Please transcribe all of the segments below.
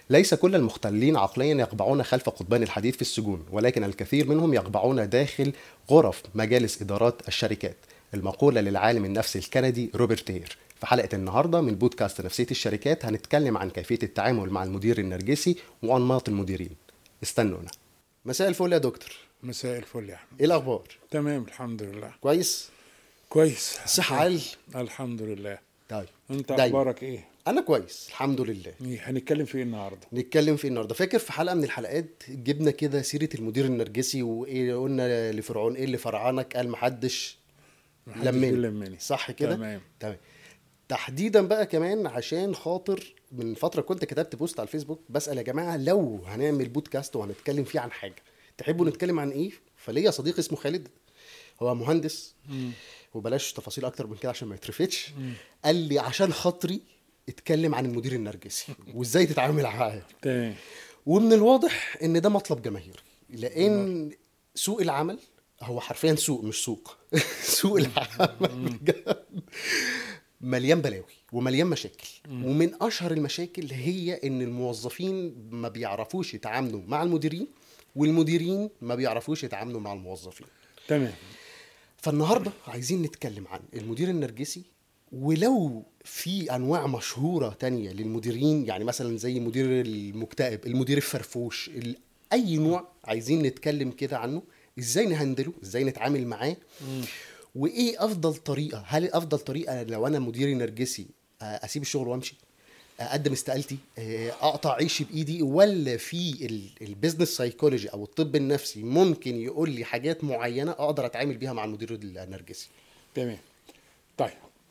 ليس كل المختلين عقليا يقبعون خلف قضبان الحديد في السجون ولكن الكثير منهم يقبعون داخل غرف مجالس إدارات الشركات المقولة للعالم النفسي الكندي روبرت هير في حلقة النهاردة من بودكاست نفسية الشركات هنتكلم عن كيفية التعامل مع المدير النرجسي وأنماط المديرين استنونا مساء الفل يا دكتور مساء الفل يا احمد ايه الاخبار تمام الحمد لله كويس كويس الصحة عال الحمد لله طيب انت دايما. اخبارك ايه انا كويس الحمد لله إيه، هنتكلم في ايه النهارده نتكلم فيه النهارده فاكر في حلقه من الحلقات جبنا كده سيره المدير النرجسي وايه قلنا لفرعون ايه اللي فرعنك قال محدش محدش لمني بيلمني. صح كده تمام. تمام تحديدا بقى كمان عشان خاطر من فتره كنت كتبت بوست على الفيسبوك بسال يا جماعه لو هنعمل بودكاست وهنتكلم فيه عن حاجه تحبوا نتكلم عن ايه فليا صديق اسمه خالد هو مهندس وبلاش تفاصيل اكتر من كده عشان ما يترفتش قال لي عشان خاطري اتكلم عن المدير النرجسي وازاي تتعامل معاه تمام ومن الواضح ان ده مطلب جماهيري لان سوق العمل هو حرفيا سوق مش سوق سوق العمل بجد مليان بلاوي ومليان مشاكل ومن اشهر المشاكل هي ان الموظفين ما بيعرفوش يتعاملوا مع المديرين والمديرين ما بيعرفوش يتعاملوا مع الموظفين تمام فالنهارده عايزين نتكلم عن المدير النرجسي ولو في انواع مشهوره تانية للمديرين يعني مثلا زي مدير المكتئب المدير الفرفوش ال- اي نوع عايزين نتكلم كده عنه ازاي نهندله ازاي نتعامل معاه وايه افضل طريقه هل افضل طريقه لو انا مديري نرجسي آه، اسيب الشغل وامشي اقدم استقالتي آه، اقطع عيشي بايدي ولا في ال- البيزنس سايكولوجي او الطب النفسي ممكن يقول لي حاجات معينه اقدر اتعامل بيها مع المدير النرجسي تمام طيب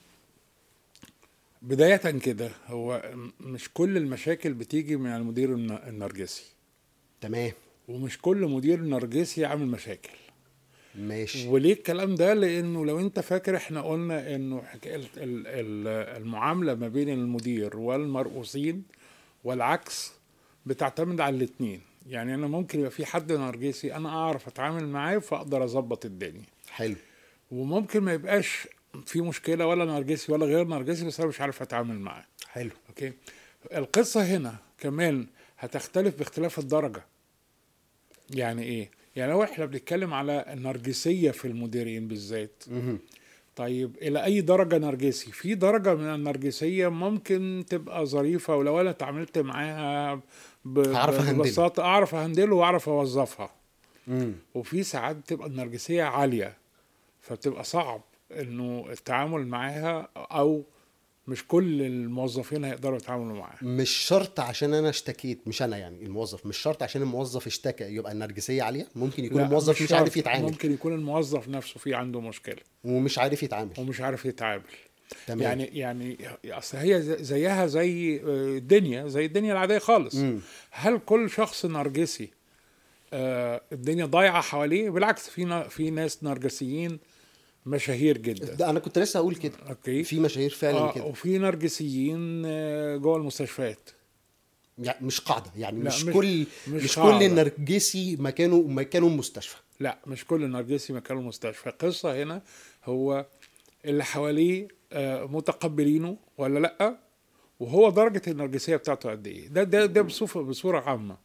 بداية كده هو م- مش كل المشاكل بتيجي من المدير الن- النرجسي تمام ومش كل مدير نرجسي عامل مشاكل ماشي وليه الكلام ده لانه لو انت فاكر احنا قلنا انه حكاية ال- ال- ال- المعامله ما بين المدير والمرؤوسين والعكس بتعتمد على الاثنين يعني انا ممكن يبقى في حد نرجسي انا اعرف اتعامل معاه فاقدر اظبط الدنيا حلو وممكن ما يبقاش في مشكله ولا نرجسي ولا غير نرجسي بس انا مش عارف اتعامل معاه حلو اوكي القصه هنا كمان هتختلف باختلاف الدرجه يعني ايه يعني لو احنا بنتكلم على النرجسيه في المديرين بالذات مهم. طيب الى اي درجه نرجسي في درجه من النرجسيه ممكن تبقى ظريفه ولو انا اتعاملت معاها ب- هعرف أهندلها. ببساطه اعرف اهندله واعرف اوظفها مم. وفي ساعات بتبقى النرجسيه عاليه فبتبقى صعب انه التعامل معاها او مش كل الموظفين هيقدروا يتعاملوا معاها مش شرط عشان انا اشتكيت مش انا يعني الموظف مش شرط عشان الموظف اشتكى يبقى النرجسيه عاليه ممكن يكون لا، الموظف مش, شرط. عارف يتعامل ممكن يكون الموظف نفسه في عنده مشكله ومش عارف يتعامل ومش عارف يتعامل تمام يعني يعني اصل هي زي- زيها زي آه، الدنيا زي الدنيا العاديه خالص مم. هل كل شخص نرجسي آه، الدنيا ضايعه حواليه بالعكس في نا- في ناس نرجسيين مشاهير جدا ده انا كنت لسه هقول كده اوكي في مشاهير فعلا آه كده وفي نرجسيين آه، جوه المستشفيات يعني مش قاعده يعني لا، مش, مش- كل مش مش, قاعدة. كل النرجسي مكانه مكانه مستشفى لا مش كل نرجسي مكانه مستشفى القصة هنا هو اللي حواليه آه، متقبلينه ولا لا وهو درجة النرجسية بتاعته قد ايه ده ده ده بصورة بصورة عامة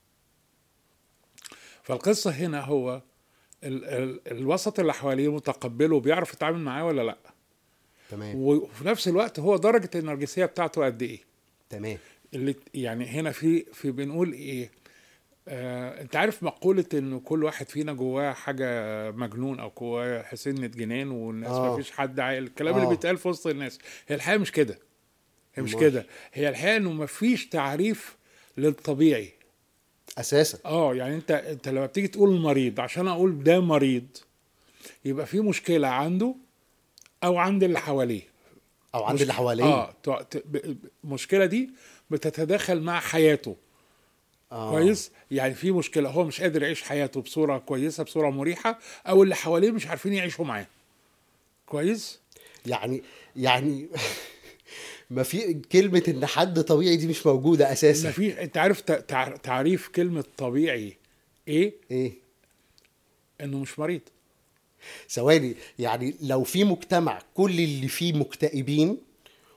فالقصة هنا هو ال ال الوسط اللي حواليه متقبله وبيعرف يتعامل معاه ولا لا تمام وفي نفس الوقت هو درجة النرجسية بتاعته قد ايه تمام اللي يعني هنا في في بنقول ايه آه انت عارف مقولة انه كل واحد فينا جواه حاجة مجنون او جواه حسنة جنان والناس آه. ما فيش حد عاقل الكلام آه. اللي بيتقال في وسط الناس هي الحقيقة مش كده هي مش أمال؟ كده هي الحقيقة انه ما فيش تعريف للطبيعي اساسا اه يعني انت انت لما بتيجي تقول مريض عشان اقول ده مريض يبقى في مشكلة عنده او عند اللي حواليه او عند مش- اللي حواليه اه ت- ت- ب- المشكلة دي بتتداخل مع حياته آه. كويس يعني في مشكله هو مش قادر يعيش حياته بصوره كويسه بصوره مريحه او اللي حواليه مش عارفين يعيشوا معاه كويس يعني يعني ما في كلمه ان حد طبيعي دي مش موجوده اساسا ما في انت عارف ت- تع- تعريف كلمه طبيعي ايه ايه انه مش مريض ثواني يعني لو في مجتمع كل اللي فيه مكتئبين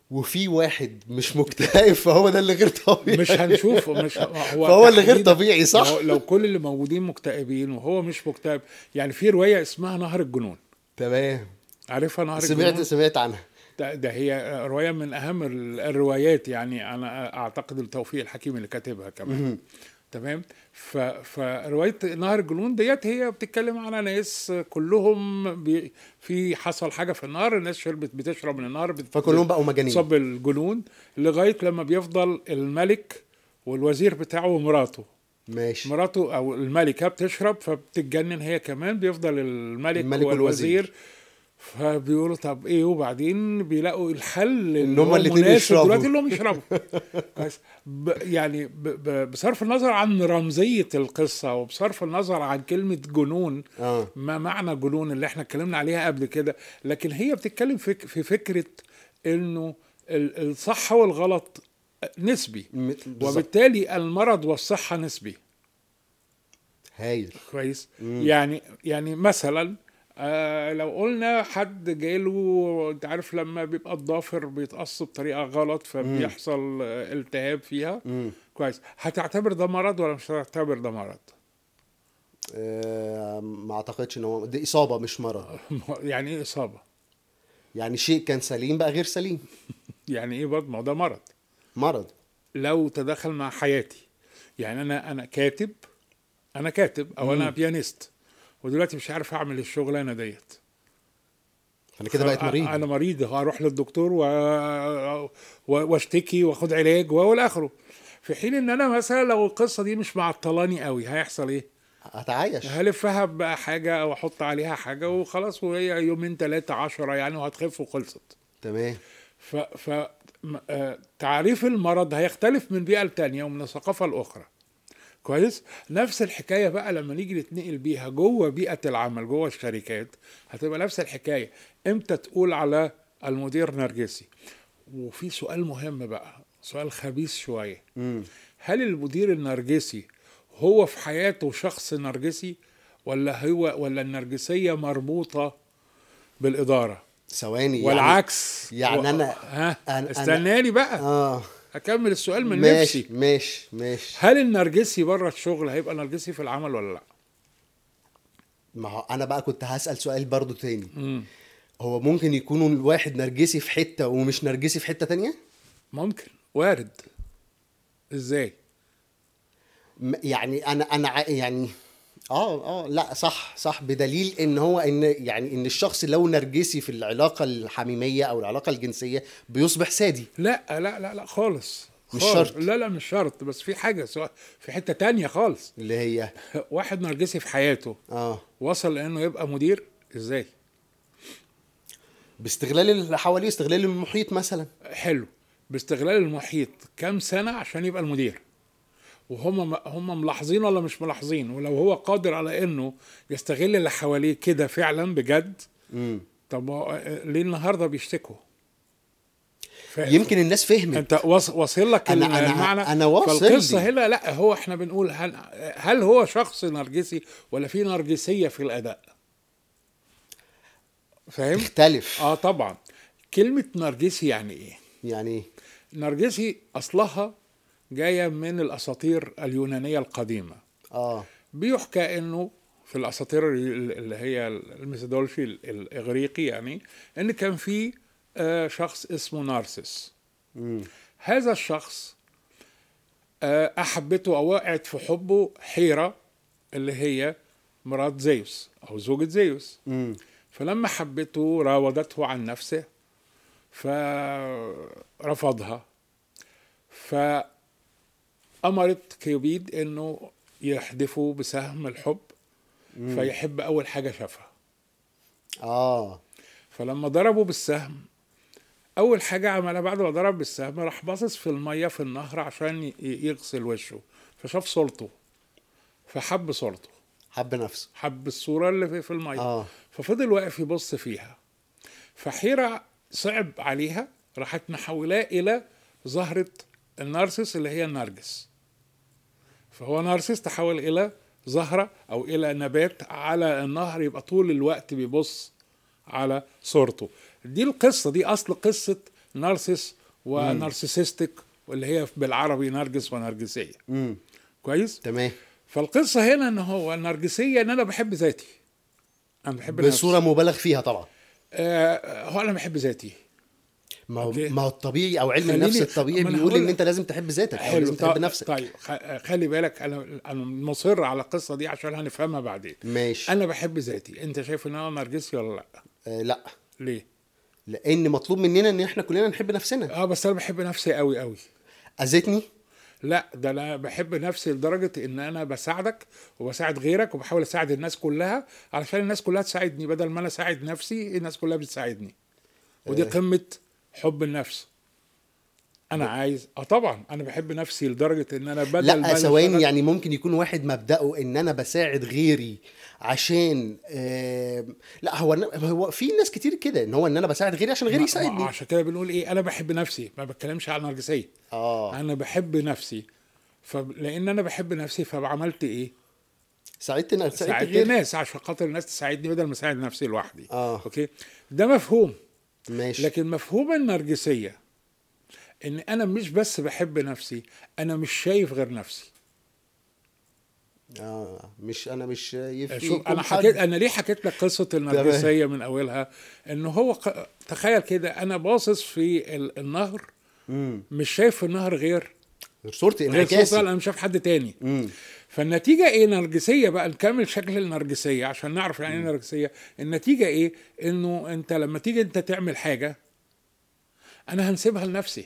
وفي واحد مش مكتئب فهو ده اللي غير طبيعي مش هنشوفه مش هو فهو اللي غير تحديداً- طبيعي، صح؟ لو, لو كل اللي موجودين مكتئبين وهو مش مكتئب يعني في روايه اسمها نهر الجنون تمام عارفها نهر سمعت الجنون سمعت عنها ده, ده هي روايه من اهم ال- الروايات يعني انا اعتقد التوفيق الحكيم اللي كاتبها كمان تمام ف... فروايه نهر الجنون ديت هي بتتكلم على ناس كلهم بي... في حصل حاجه في النهر الناس شربت بتشرب من النهر بت... فكلهم بقوا مجانين تصب الجنون لغايه لما بيفضل الملك والوزير بتاعه ومراته ماشي مراته او الملكه بتشرب فبتتجنن هي كمان بيفضل الملك, الملك والوزير والوزير. فبيقولوا طب ايه وبعدين بيلاقوا الحل إن اللي هما هو الاتنين المناسب يشربوا. دلوقتي اللي هم يشربوا كويس ب يعني ب ب بصرف النظر عن رمزيه القصه وبصرف النظر عن كلمه جنون اه ما معنى جنون اللي احنا اتكلمنا عليها قبل كده لكن هي بتتكلم في في فكره انه ال- الصح والغلط نسبي م- بالظبط. وبالتالي المرض والصحه نسبي هايل كويس يعني يعني مثلا آه لو قلنا حد جاله انت عارف لما بيبقى الضافر بيتقص بطريقه غلط فبيحصل آه التهاب فيها مم. كويس هتعتبر ده مرض ولا مش هتعتبر ده مرض آه ما اعتقدش ان هو دي اصابه مش مرض يعني ايه اصابه يعني شيء كان سليم بقى غير سليم يعني ايه برضه ما هو ده مرض مرض لو تدخل مع حياتي يعني انا انا كاتب انا كاتب او انا بيانيست ودلوقتي مش عارف اعمل الشغلانه ديت انا كده بقيت مريض انا مريض هروح للدكتور و... و... واشتكي واخد علاج والى اخره في حين ان انا مثلا لو القصه دي مش معطلاني قوي هيحصل ايه هتعايش هلفها بقى حاجه او احط عليها حاجه وخلاص وهي يومين ثلاثه عشرة يعني وهتخف وخلصت تمام ف... ف... م- آه، تعريف المرض هيختلف من بيئه لتانيه ومن الثقافه الاخرى كويس نفس الحكايه بقى لما نيجي نتنقل بيها جوه بيئه العمل جوه الشركات هتبقى نفس الحكايه امتى تقول على المدير نرجسي وفي سؤال مهم بقى سؤال خبيث شويه مم. هل المدير النرجسي هو في حياته شخص نرجسي ولا هو ولا النرجسيه مربوطه بالاداره ثواني يعني والعكس يعني و- أنا- ها أنا- أنا- استناني بقى اه هكمل السؤال من ماشي نفسي ماشي ماشي هل النرجسي بره الشغل هيبقى نرجسي في العمل ولا لا ما هو انا بقى كنت هسأل سؤال برضو تاني مم. هو ممكن يكون الواحد نرجسي في حتة ومش نرجسي في حتة تانية ممكن وارد ازاي م- يعني انا انا ع- يعني اه اه لا صح صح بدليل ان هو ان يعني ان الشخص لو نرجسي في العلاقة الحميمية او العلاقة الجنسية بيصبح سادي لا لا لا لا خالص مش خالص. شرط. لا لا مش شرط بس في حاجه سواء في حته تانية خالص اللي هي واحد نرجسي في حياته اه وصل لانه يبقى مدير ازاي باستغلال اللي حواليه استغلال المحيط مثلا حلو باستغلال المحيط كام سنه عشان يبقى المدير وهم هم ملاحظين ولا مش ملاحظين ولو هو قادر على انه يستغل اللي حواليه كده فعلا بجد مم. طب هو ليه النهارده بيشتكوا ف- يمكن الناس فهمت انت واص- واصل لك أنا- أنا- المعنى أنا واصل فالقصه لي. هنا لا هو احنا بنقول هل هل هو شخص نرجسي ولا في نرجسيه في الاداء فاهم تختلف اه طبعا كلمه نرجسي يعني ايه يعني إيه؟ نرجسي اصلها جايه من الاساطير اليونانيه القديمه اه بيحكى انه في الاساطير اللي هي الميثودولوجي الاغريقي يعني ان كان في آه، شخص اسمه نارسس مم. هذا الشخص آه، احبته او وقعت في حبه حيره اللي هي مرات زيوس او زوجة زيوس مم. فلما حبته راودته عن نفسه فرفضها فأمرت كيوبيد انه يحدفه بسهم الحب فيحب اول حاجه شافها اه فلما ضربه بالسهم اول حاجه عملها بعد ما ضرب بالسهم راح باصص في الميه في النهر عشان ي- يغسل وشه فشاف صورته فحب صورته حب نفسه حب الصوره اللي في- في الميه اه ففضل واقف يبص فيها فحيرة صعب عليها راحت محولاه إلى زهرة النارسس اللي هي النرجس فهو نارسس تحول إلى زهرة أو إلى نبات على النهر يبقى طول الوقت بيبص على صورته دي القصة دي أصل قصة نارسس ونارسيسستك واللي هي بالعربي نرجس ونرجسيه امم كويس تمام فالقصه هنا ان هو النرجسيه ان انا بحب ذاتي انا بحب نفسي. بصوره مبالغ فيها طبعا آه هو انا بحب ذاتي ما هو أوكي. ما هو الطبيعي او علم خليني- النفس الطبيعي ما أنا بيقول هقول ان لك. انت لازم تحب ذاتك او حلو لازم تحب طيب, نفسك طيب خ- خلي بالك انا انا مصر على القصه دي عشان هنفهمها بعدين ماشي انا بحب ذاتي انت شايف ان انا نرجسي ولا لا آه لا ليه لان مطلوب مننا ان احنا كلنا نحب نفسنا اه بس انا بحب نفسي قوي قوي اذيتني لا ده انا بحب نفسي لدرجه ان انا بساعدك وبساعد غيرك وبحاول اساعد الناس كلها علشان الناس كلها تساعدني بدل ما انا اساعد نفسي الناس كلها بتساعدني ودي آه. قمه حب النفس انا عايز اه طبعا انا بحب نفسي لدرجه ان انا بدل ما لا أنا ثواني أشتغل- يعني ممكن يكون واحد مبدأه ان انا بساعد غيري عشان آه لا هو هو في ناس كتير كده ان هو ان انا بساعد غيري عشان غيري ما- ما- يساعدني عشان كده بنقول ايه انا بحب نفسي ما بتكلمش عن نرجسيه اه انا بحب نفسي فلان انا بحب نفسي فعملت ايه ساعدت ساعدت ساعدت غيري الناس عشان خاطر الناس تساعدني بدل ما اساعد نفسي لوحدي آه. اوكي ده مفهوم ماشي لكن مفهوم النرجسيه ان انا مش بس بحب نفسي انا مش شايف غير نفسي اه مش انا مش شايف شوف فيكم انا حد. حكيت انا ليه حكيت لك قصه النرجسيه من اولها ان هو ق... تخيل كده انا باصص في ال- النهر امم مش شايف في النهر غير صورتي غير صوت انعكاسي انا مش شايف حد تاني امم فالنتيجه ايه نرجسيه بقى نكمل شكل النرجسيه عشان نعرف يعني ايه نرجسيه النتيجه ايه انه انت لما تيجي انت تعمل حاجه انا هنسيبها لنفسي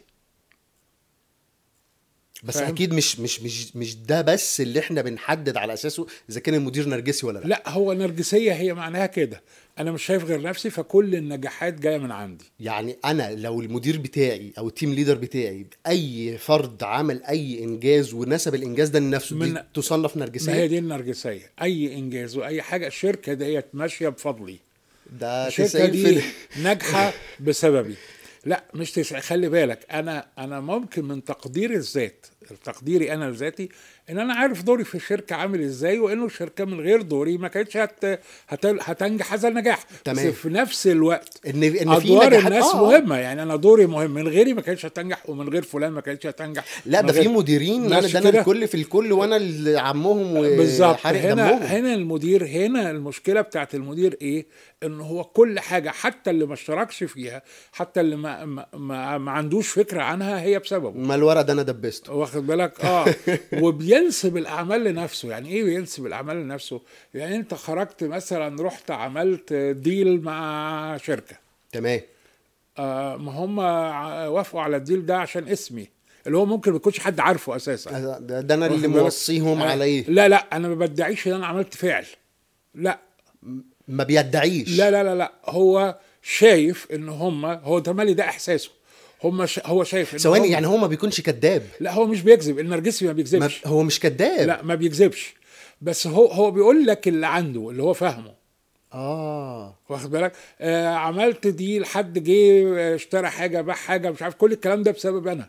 بس فاهم؟ اكيد مش مش مش مش ده بس اللي احنا بنحدد على اساسه اذا كان المدير نرجسي ولا لا لا هو نرجسيه هي معناها كده انا مش شايف غير نفسي فكل النجاحات جايه من عندي يعني انا لو المدير بتاعي او التيم ليدر بتاعي اي فرد عمل اي انجاز ونسب الانجاز ده لنفسه دي من- تصنف ما هي نرجسيه دي النرجسيه اي انجاز واي حاجه الشركه ديت ماشيه بفضلي ده الشركه 90% دي ناجحه بسببي لا مش تسع خلي بالك انا انا ممكن من تقدير الذات تقديري انا لذاتي ان انا عارف دوري في الشركه عامل ازاي وانه الشركه من غير دوري ما كانتش هت... هت... هتنجح هذا النجاح تمام. بس في نفس الوقت ان ان في ادوار نجاحات الناس آه، آه. مهمه يعني انا دوري مهم من غيري ما كانتش هتنجح ومن غير فلان ما كانتش هتنجح لا من ده في غير- مديرين انا ماشي ده انا كده؟ الكل في الكل وانا اللي عمهم بالظبط وحارق هنا دمهم هنا المدير هنا المشكله بتاعت المدير ايه ان هو كل حاجه حتى اللي ما اشتركش فيها حتى اللي ما ما, ما, ما عندوش فكره عنها هي بسببه ما الورق ده انا دبسته واخد بالك اه وبينسب الاعمال لنفسه يعني ايه بينسب الاعمال لنفسه يعني انت خرجت مثلا رحت عملت ديل مع شركه تمام آه ما هم ع- وافقوا على الديل ده عشان اسمي اللي هو ممكن ما يكونش حد عارفه اساسا ده, ده انا اللي واخد بالك؟ موصيهم آه، عليه لا لا انا ما بدعيش ان انا عملت فعل لا ما بيدعيش لا لا لا لا هو شايف ان هم هو تملي ده احساسه هم ش... هو شايف ان ثواني هم... يعني هو ما بيكونش كذاب لا هو مش بيكذب النرجسي ما ما بيكذبش هو مش كذاب لا ما بيكذبش بس هو هو بيقول لك اللي عنده اللي هو فاهمه اه واخد بالك آه عملت دي لحد جه آه، اشترى حاجه باع حاجه مش عارف كل الكلام ده بسبب انا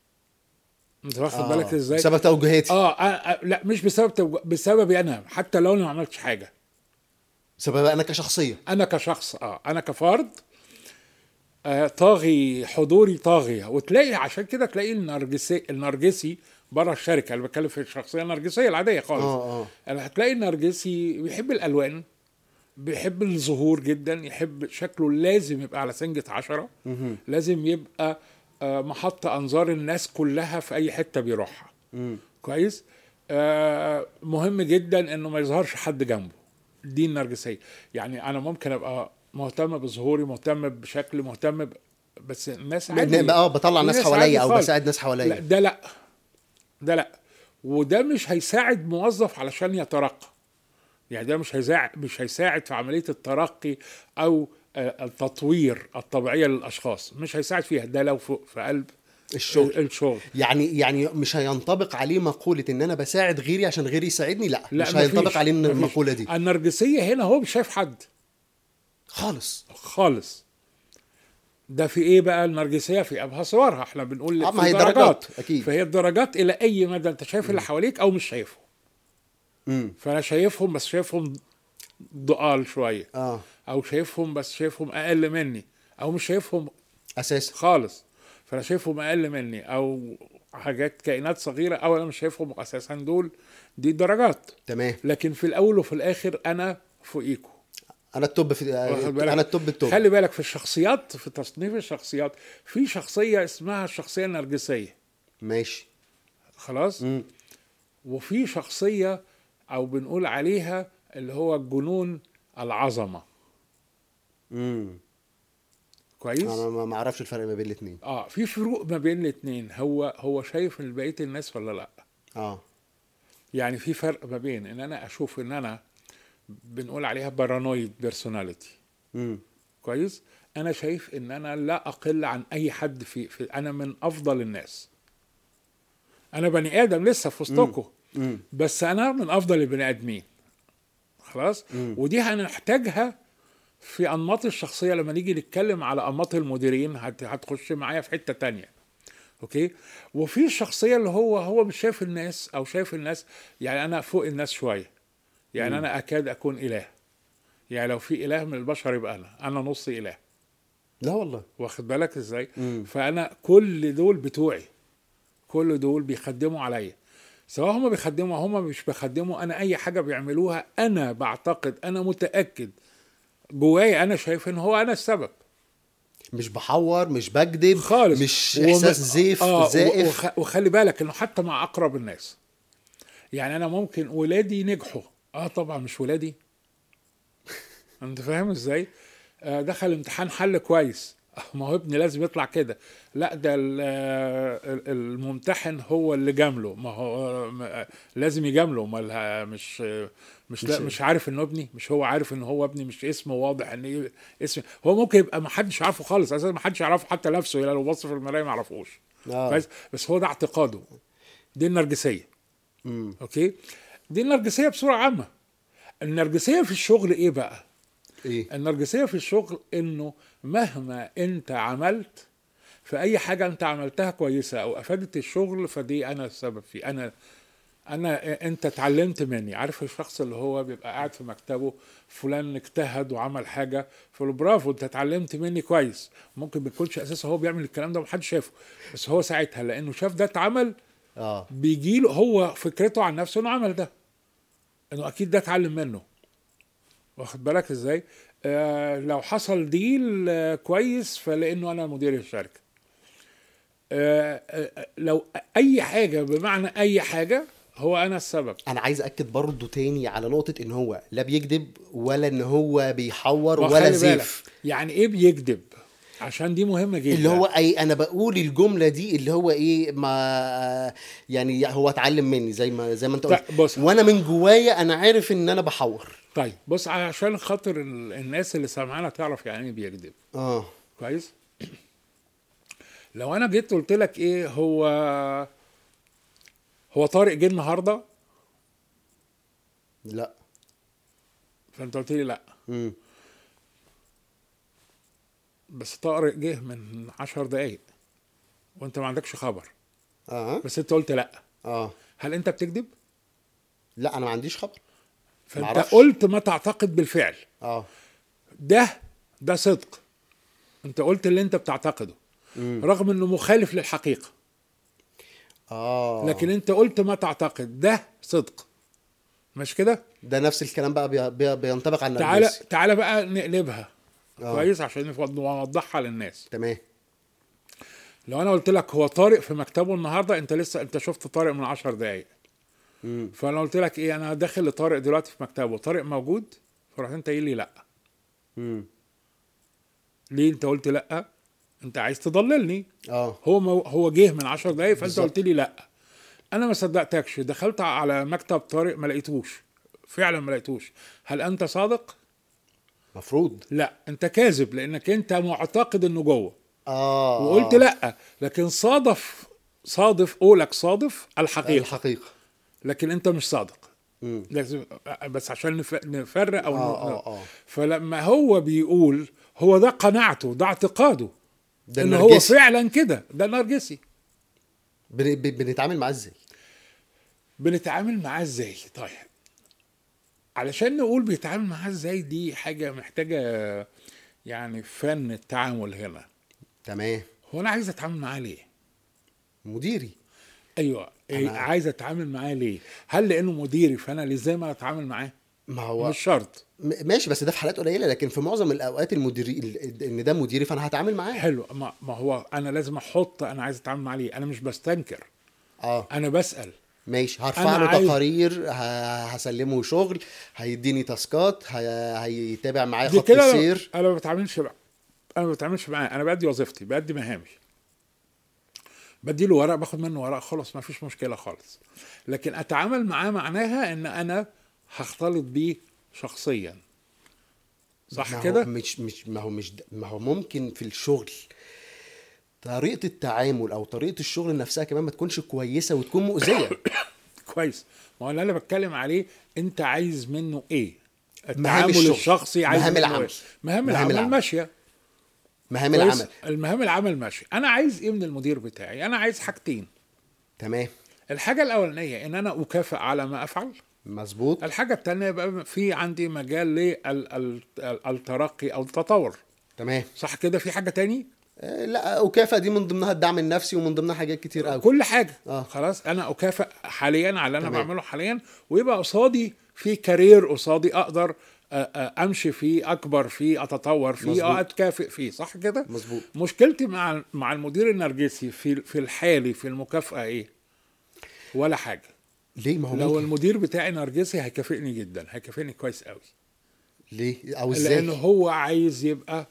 انت واخد آه. بالك ازاي بسبب توجهاتي اه آه، آه، لا مش بسبب توج- بسببي انا حتى لو انا ما عملتش حاجه بسبب انا كشخصيه انا كشخص اه انا كفرد آه طاغي حضوري طاغيه وتلاقي عشان كده تلاقي النرجسي النرجسي بره الشركه اللي بتكلم في الشخصيه النرجسيه العاديه خالص اه اه يعني هتلاقي النرجسي بيحب الالوان بيحب الظهور جدا يحب شكله لازم يبقى على سنجة عشرة مهم. لازم يبقى آه، محط انظار الناس كلها في اي حته بيروحها مم. كويس آه مهم جدا انه ما يظهرش حد جنبه دي النرجسيه يعني انا ممكن ابقى مهتم بظهوري مهتم بشكلي مهتم ب... بس الناس عادي لأن اه بطلع في ناس ناس حواليا عادي او خالص. بساعد ناس لا حواليا ده لا ده لا وده مش هيساعد موظف علشان يترقى يعني ده مش هيساعد مش هيساعد في عمليه الترقي او آه، التطوير الطبيعيه للاشخاص مش هيساعد فيها ده لو في في قلب الشغل الشغل يعني يعني مش هينطبق عليه مقوله ان انا بساعد غيري عشان غيري يساعدني لا, لا مش مفيش- هينطبق عليه مفيش. المقوله دي النرجسيه هنا هو مش شايف حد خالص خالص ده في ايه بقى النرجسيه في ابها صورها احنا بنقول آه، في ما هي درجات، أكيد. فهي الدرجات الى اي مدى انت شايف اللي حواليك او مش شايفه امم فانا شايفهم بس شايفهم ضئال شويه اه او شايفهم بس شايفهم اقل مني او مش شايفهم اساسا خالص فانا شايفهم اقل مني او حاجات كائنات صغيره او انا مش شايفهم اساسا دول دي درجات تمام لكن في الاول وفي الاخر انا فوقيكوا انا التوب في واخد بالك؟ انا التوب التوب خلي بالك في الشخصيات في تصنيف الشخصيات في شخصيه اسمها الشخصيه النرجسيه ماشي خلاص مم. وفي شخصيه او بنقول عليها اللي هو جنون العظمه امم كويس انا ما ما اعرفش الفرق ما بين الاثنين اه في فروق ما بين الاثنين هو هو شايف من بقيه الناس ولا لا اه يعني في فرق ما بين ان انا اشوف ان انا بنقول عليها بارانويد بيرسوناليتي امم كويس انا شايف ان انا لا اقل عن اي حد في, في انا من افضل الناس انا بني ادم لسه في وسطكم امم بس انا من افضل البني ادمين خلاص مم. ودي هنحتاجها في انماط الشخصيه لما نيجي نتكلم على انماط المديرين هت- هتخش معايا في حته تانية اوكي وفي الشخصيه اللي هو هو مش شايف الناس او شايف الناس يعني انا فوق الناس شويه يعني مم. انا اكاد اكون اله يعني لو في اله من البشر يبقى انا انا نص اله لا والله واخد بالك ازاي مم. فانا كل دول بتوعي كل دول بيخدموا عليا سواء هم بيخدموا هم مش بيخدموا انا اي حاجه بيعملوها انا بعتقد انا متاكد جوايا انا شايف ان هو انا السبب مش بحور مش بكذب خالص مش وم- احساس زيف آه زائف وخ... وخلي بالك انه حتى مع اقرب الناس يعني انا ممكن ولادي نجحوا اه طبعا مش ولادي انت فاهم ازاي آه دخل امتحان حل كويس آه، ما هو ابني لازم يطلع كده لا ده ال- آه، ال- الممتحن هو اللي جامله ما هو آه، م- آه، لازم يجامله امال ه- مش آه، مش لا مش- مش عارف انه ابني مش هو عارف ان هو ابني مش اسمه واضح ان إيه اسم هو ممكن يبقى ما حدش عارفه خالص اساسا ما حدش يعرفه حتى نفسه لو بص في المرايه ما يعرفوش اه كويس بس هو ده اعتقاده دي النرجسيه امم اوكي دي النرجسيه بصوره عامه النرجسيه في الشغل ايه بقى ايه النرجسيه في الشغل انه مهما انت عملت في اي حاجه انت عملتها كويسه او افادت الشغل فدي انا السبب فيه انا انا انت اتعلمت مني عارف الشخص اللي هو بيبقى قاعد في مكتبه فلان اجتهد وعمل حاجه فقول له برافو انت اتعلمت مني كويس ممكن ما يكونش اساسا هو بيعمل الكلام ده ومحدش شافه بس هو ساعتها لانه شاف ده اتعمل اه بيجي له هو فكرته عن نفسه انه عمل ده انه اكيد ده اتعلم منه واخد بالك ازاي آه لو حصل ديل آه كويس فلانه انا مدير الشركه آه آه لو اي حاجه بمعنى اي حاجه هو انا السبب انا عايز اكد برضو تاني على نقطه ان هو لا بيكذب ولا ان هو بيحور ما ولا خلي بالك، زيف يعني ايه بيكذب عشان دي مهمه جدا اللي هو اي انا بقول الجمله دي اللي هو ايه ما يعني هو اتعلم مني زي ما زي ما انت قلت طيب، بص. وانا من جوايا انا عارف ان انا بحور طيب بص عشان خاطر ال- الناس اللي سامعانا تعرف يعني ايه بيكذب اه كويس لو انا جيت قلت لك ايه هو هو طارق جه النهارده لا فانت قلت لي لا امم بس طارق جه من عشر دقايق وانت ما عندكش خبر اه بس انت قلت لا اه هل انت بتكذب لا انا ما عنديش خبر فانت معرفش. قلت ما تعتقد بالفعل اه ده ده صدق انت قلت اللي انت بتعتقده مم. رغم انه مخالف للحقيقه اه لكن انت قلت ما تعتقد ده صدق مش كده ده نفس الكلام بقى بي... بي... بينطبق على تعالى النرجسي تعالى بقى نقلبها آه. كويس عشان نفض- نوضحها للناس تمام لو انا قلت لك هو طارق في مكتبه النهارده انت لسه انت شفت طارق من عشر دقايق امم فانا قلت لك ايه انا داخل لطارق دلوقتي في مكتبه طارق موجود فرحت انت قايل لي لا امم ليه انت قلت لا انت عايز تضللني اه هو مو هو جه من عشر دقايق فانت بالظبط. قلت لي لا انا ما صدقتكش دخلت على مكتب طارق ما لقيتوش فعلا ما لقيتوش هل انت صادق مفروض لا انت كاذب لانك انت معتقد انه جوه اه وقلت آه. لا لكن صادف صادف قولك صادف الحقيقه الحقيقه لكن انت مش صادق امم لازم بس عشان نف- نفرق او اه ن- اه اه فلما هو بيقول هو ده قناعته ده اعتقاده ده ان هو النرجسي فعلا كده ده نرجسي بن... بن- بنتعامل معاه ازاي بنتعامل معاه ازاي طيب علشان نقول بيتعامل معاه ازاي دي حاجه محتاجه يعني فن التعامل هنا تمام هو انا عايز اتعامل معاه ليه مديري ايوه إيه أنا- عايز اتعامل معاه ليه هل لانه مديري فانا لازم اتعامل معاه ما هو مش شرط م- ماشي بس ده في حالات قليله لكن في معظم الاوقات المديري ال- ان ده مديري فانا هتعامل معاه حلو ما, ما هو انا لازم احط انا عايز اتعامل معاه ليه انا مش بستنكر اه انا بسال ماشي هرفع أنا له عايز- تقارير ه- هسلمه شغل هيديني تاسكات ه- هيتابع معايا دي خط كده السير انا ما بتعاملش مع انا ما بتعاملش معاه انا بادي وظيفتي بادي مهامي بدي له ورق باخد منه ورق خلاص ما فيش مشكله خالص لكن اتعامل معاه معناها ان انا هختلط بيه شخصيا ما صح هو كده مش مش ما هو مش د- ما هو ممكن في الشغل طريقة التعامل او طريقة الشغل نفسها كمان ما تكونش كويسة وتكون مؤذية كويس ما هو اللي انا بتكلم عليه انت عايز منه ايه مهام التعامل الشغل. الشخصي عايز مهام منه العمل. إيه؟ مهام مهام العمل العمل. ماشيه مهام كويس؟ العمل المهام العمل ماشي انا عايز ايه من المدير بتاعي انا عايز حاجتين تمام الحاجه الاولانيه ان انا اكافئ على ما افعل مظبوط الحاجه الثانيه يبقى في عندي مجال للترقي او التطور تمام صح كده في حاجه تاني آه، لا وكافة دي من ضمنها الدعم النفسي ومن ضمنها حاجات كتير قوي كل حاجه آه. خلاص انا اكافئ حاليا على اللي انا تمام. بعمله حاليا ويبقى قصادي في كارير قصادي اقدر آه، آه، امشي فيه اكبر فيه اتطور فيه مظبوط. او اتكافئ فيه صح كده مظبوط مشكلتي مع مع المدير النرجسي في في الحالي في المكافاه ايه ولا حاجه ليه ما هو لو ممكن المدير بتاعي نرجسي هيكافئني جدا هيكافئني كويس قوي ليه او ازاي لانه هو عايز يبقى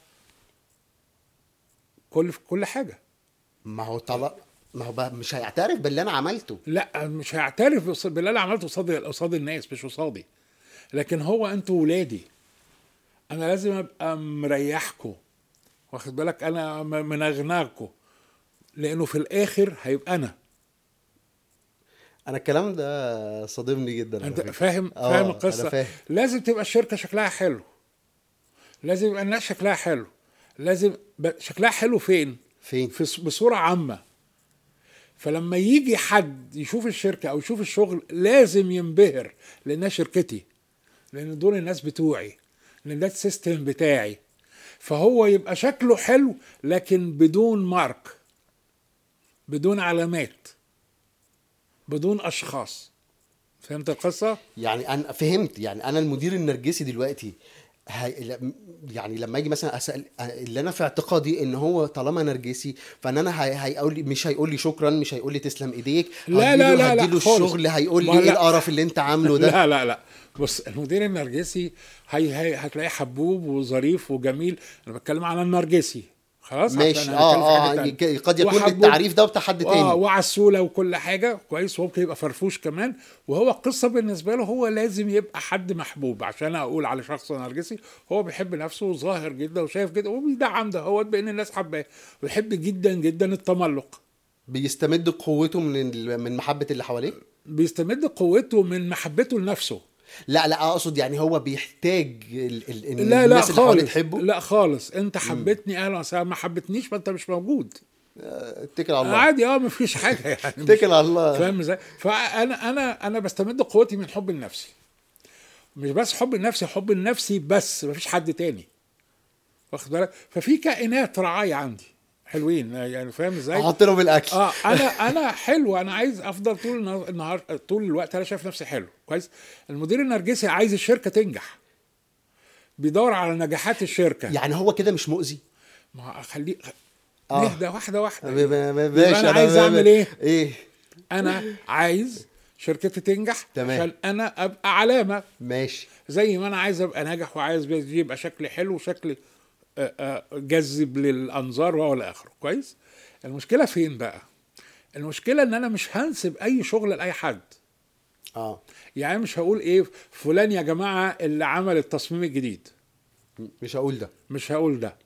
كل في كل حاجه ما هو طلع ما هو بقى مش هيعترف باللي انا عملته لا مش هيعترف بص- باللي انا عملته قصاد قصاد الناس مش قصادي لكن هو انتوا ولادي انا لازم ابقى مريحكم واخد بالك انا م- منغنغكم لانه في الاخر هيبقى انا انا الكلام ده صادمني جدا على انت فكرة. فاهم آه، فاهم أنا القصه فاهم. لازم تبقى الشركه شكلها حلو لازم يبقى الناس شكلها حلو لازم ب- شكلها حلو فين فين في ص- بصوره عامه فلما يجي حد يشوف الشركه او يشوف الشغل لازم ينبهر لانها شركتي لان دول الناس بتوعي لان ده السيستم بتاعي فهو يبقى شكله حلو لكن بدون مارك بدون علامات بدون اشخاص فهمت القصه يعني انا فهمت يعني انا المدير النرجسي دلوقتي هي ل- يعني لما اجي مثلا اسال اللي انا في اعتقادي ان هو طالما نرجسي فان انا هي- هيقول لي مش هيقول لي شكرا مش هيقول لي تسلم ايديك لا، لا، لا، لا، هديله خالص. الشغل هيقول لي ما ايه لا. القرف اللي انت عامله ده لا لا لا بص المدير النرجسي هي هي هتلاقيه حبوب وظريف وجميل انا بتكلم على النرجسي خلاص عشان ماشي أنا بتكلم في اه حاجة اه تانية. قد يكون وحبوب. التعريف ده بتاع حد اه تاني وعسوله وكل حاجه كويس وممكن يبقى فرفوش كمان وهو القصه بالنسبه له هو لازم يبقى حد محبوب عشان اقول على شخص نرجسي هو بيحب نفسه وظاهر جدا وشايف جدا وبيدعم ده هو بان الناس حباه ويحب جدا جدا التملق بيستمد قوته من ال- من محبه اللي حواليه بيستمد قوته من محبته لنفسه لا لا اقصد يعني هو بيحتاج ال... ال... ان لا لا الناس اللي حواليه خالص تحبه لا خالص انت حبيتني اهلا وسهلا ما حبيتنيش فانت مش موجود آه، اتكل على الله عادي اه مفيش حاجه يعني مش- اتكل على الله فاهم ازاي؟ فانا انا انا بستمد قوتي من حب النفسي مش بس حب النفسي حب النفسي بس مفيش حد تاني واخد بالك ففي كائنات رعاية عندي حلوين يعني فاهم ازاي احط لهم الاكل اه انا انا حلو انا عايز افضل طول النهار- النهار طول الوقت انا شايف نفسي حلو كويس المدير النرجسي عايز الشركه تنجح بيدور على نجاحات الشركه يعني هو كده مش مؤذي ما خليه آه. نهدى واحده واحده ب- ب- ب- يبقى باشا أنا عايز ب- ب- أعمل إيه؟ ايه انا عايز شركتي تنجح تمام. عشان انا ابقى علامه ماشي زي ما انا عايز ابقى ناجح وعايز يبقى شكلي حلو وشكلي آه، آه، جذب للانظار والى اخره كويس المشكله فين بقى المشكله ان انا مش هنسب اي شغل لاي حد اه يعني مش هقول ايه فلان يا جماعه اللي عمل التصميم الجديد م- مش هقول ده مش هقول ده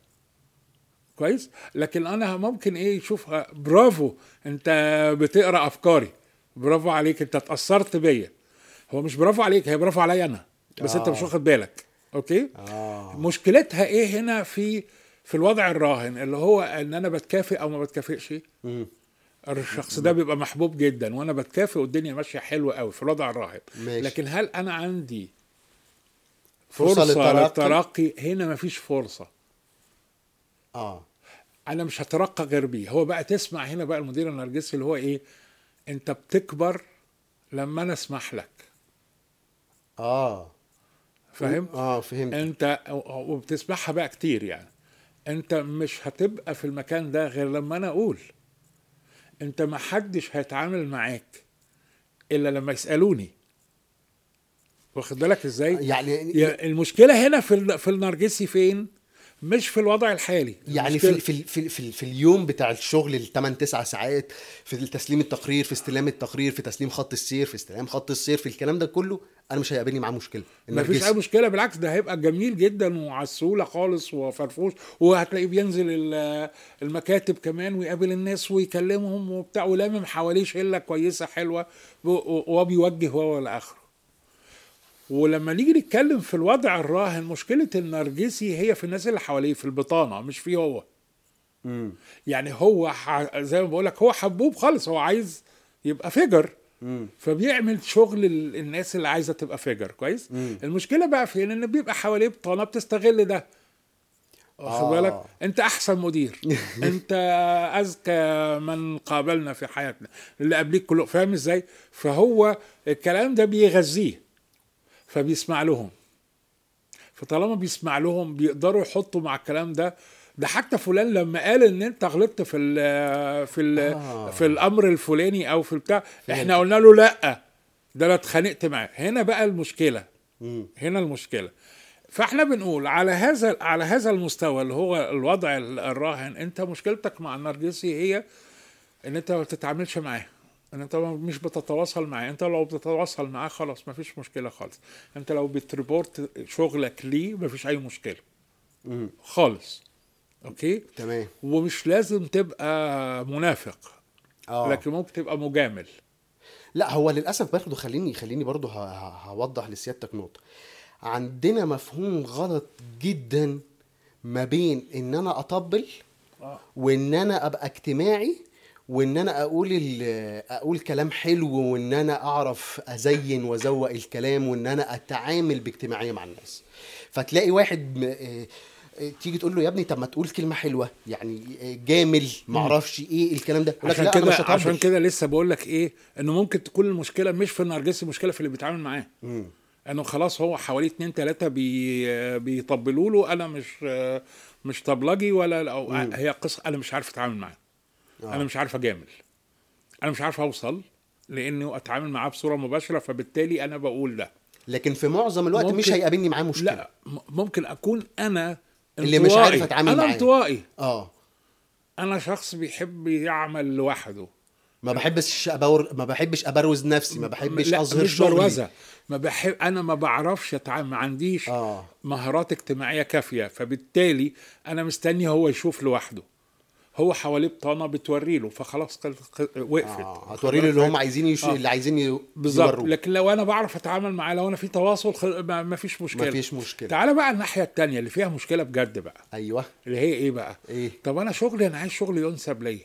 كويس لكن انا ممكن ايه يشوف برافو انت بتقرا افكاري برافو عليك انت اتاثرت بيا هو مش برافو عليك هي برافو عليا انا بس انت آه. مش واخد بالك اوكي اه مشكلتها ايه هنا في في الوضع الراهن اللي هو ان انا بتكافئ او ما بتكافئش مم. الشخص ده بيبقى محبوب جدا وانا بتكافئ والدنيا ماشيه حلوه قوي في الوضع الراهن ماشي. لكن هل انا عندي فرصة فرصه, للترقي؟ للترقي هنا مفيش فرصه اه انا مش هترقى غير بيه هو بقى تسمع هنا بقى المدير النرجسي اللي هو ايه انت بتكبر لما انا اسمح لك اه فاهم اه فهمت انت وبتسمعها بقى كتير يعني انت مش هتبقى في المكان ده غير لما انا اقول انت ما حدش هيتعامل معاك الا لما يسالوني واخد بالك ازاي يعني يا- المشكله هنا في ال- في النرجسي فين مش في الوضع الحالي يعني في المشكلة- ال- في ال- في, ال- في, ال- في اليوم بتاع الشغل ال 8 9 ساعات في تسليم التقرير في استلام التقرير في تسليم خط السير في استلام خط السير في الكلام ده كله انا مش هيقابلني معاه مشكله ما فيش اي النرجسي. مشكله بالعكس ده هيبقى جميل جدا وعسوله خالص وفرفوش وهتلاقيه بينزل ال- المكاتب كمان ويقابل الناس ويكلمهم وبتاع ولامم حواليه شله كويسه حلوه و- و- وبيوجه هو والاخر ولما نيجي نتكلم في الوضع الراهن مشكله النرجسي هي في الناس اللي حواليه في البطانه مش فيه هو مم. يعني هو ح- زي ما بقول لك هو حبوب خالص هو عايز يبقى فيجر مم. فبيعمل شغل ال- الناس اللي عايزه تبقى فيجر كويس مم. المشكله بقى فين ان بيبقى حواليه بطانه بتستغل ده واخد آه. بالك انت احسن مدير انت اذكى من قابلنا في حياتنا اللي قبليك كله فاهم ازاي فهو الكلام ده بيغذيه فبيسمع لهم فطالما بيسمع لهم بيقدروا يحطوا مع الكلام ده ده حتى فلان لما قال ان انت غلطت في ال في ال آه. في الامر الفلاني او في البتاع احنا قلنا له لا ده انا اتخانقت معاه هنا بقى المشكله مم. هنا المشكله فاحنا بنقول على هذا على هذا المستوى اللي هو الوضع الراهن انت مشكلتك مع النرجسي هي ان انت ما بتتعاملش معاه ان انت مش بتتواصل معاه انت لو بتتواصل معاه خلاص ما فيش مشكله خالص انت لو بتريبورت شغلك ليه ما فيش اي مشكله مم. خالص اوكي تمام ومش لازم تبقى منافق اه لكن ممكن تبقى مجامل لا هو للاسف برضه خليني خليني برضه ه- ه- هوضح لسيادتك نقطه عندنا مفهوم غلط جدا ما بين ان انا اطبل آه. وان انا ابقى اجتماعي وان انا اقول ال- اقول كلام حلو وان انا اعرف ازين وازوق الكلام وان انا اتعامل باجتماعيه مع الناس فتلاقي واحد م- آه، آه، تيجي تقول له يا ابني طب ما تقول كلمه حلوه يعني آه، جامل معرفش ايه الكلام ده يقول لك عشان لا انا كده مش هطبل عشان كده لسه بقول لك ايه انه ممكن تكون المشكله مش في النرجسي المشكله في اللي بيتعامل معاه مم. انه خلاص هو حوالي اتنين تلاته بي بيطبلوا له انا مش مش طبلجي ولا أو مم. هي قصه انا مش عارف اتعامل معاه آه. انا مش عارف اجامل انا مش عارف اوصل لانه اتعامل معاه بصوره مباشره فبالتالي انا بقول ده لكن في معظم الوقت مش ممكن- هيقابلني معاه مشكله لا م- ممكن اكون انا اللي مش انطوائي. عارف أتعامل انا معاه. انطوائي اه انا شخص بيحب يعمل لوحده ما بحبش أبور... ما بحبش ابروز نفسي ما بحبش لا اظهر مش شغلي بروزه ما بحب انا ما بعرفش اتعامل ما عنديش اه مهارات اجتماعيه كافيه فبالتالي انا مستني هو يشوف لوحده هو حواليه بطانه بتوري له فخلاص قل- قل- وقفت اه هتوري له اللي هم عايزين يش... آه. اللي عايزين ي... بالظبط يوروه. لكن لو انا بعرف اتعامل معاه لو انا في تواصل خل... ما ما فيش مشكله مفيش مشكله تعالى بقى الناحيه التانية اللي فيها مشكله بجد بقى ايوه اللي هي ايه بقى ايه طب انا شغلي انا عايز شغل ينسب ليا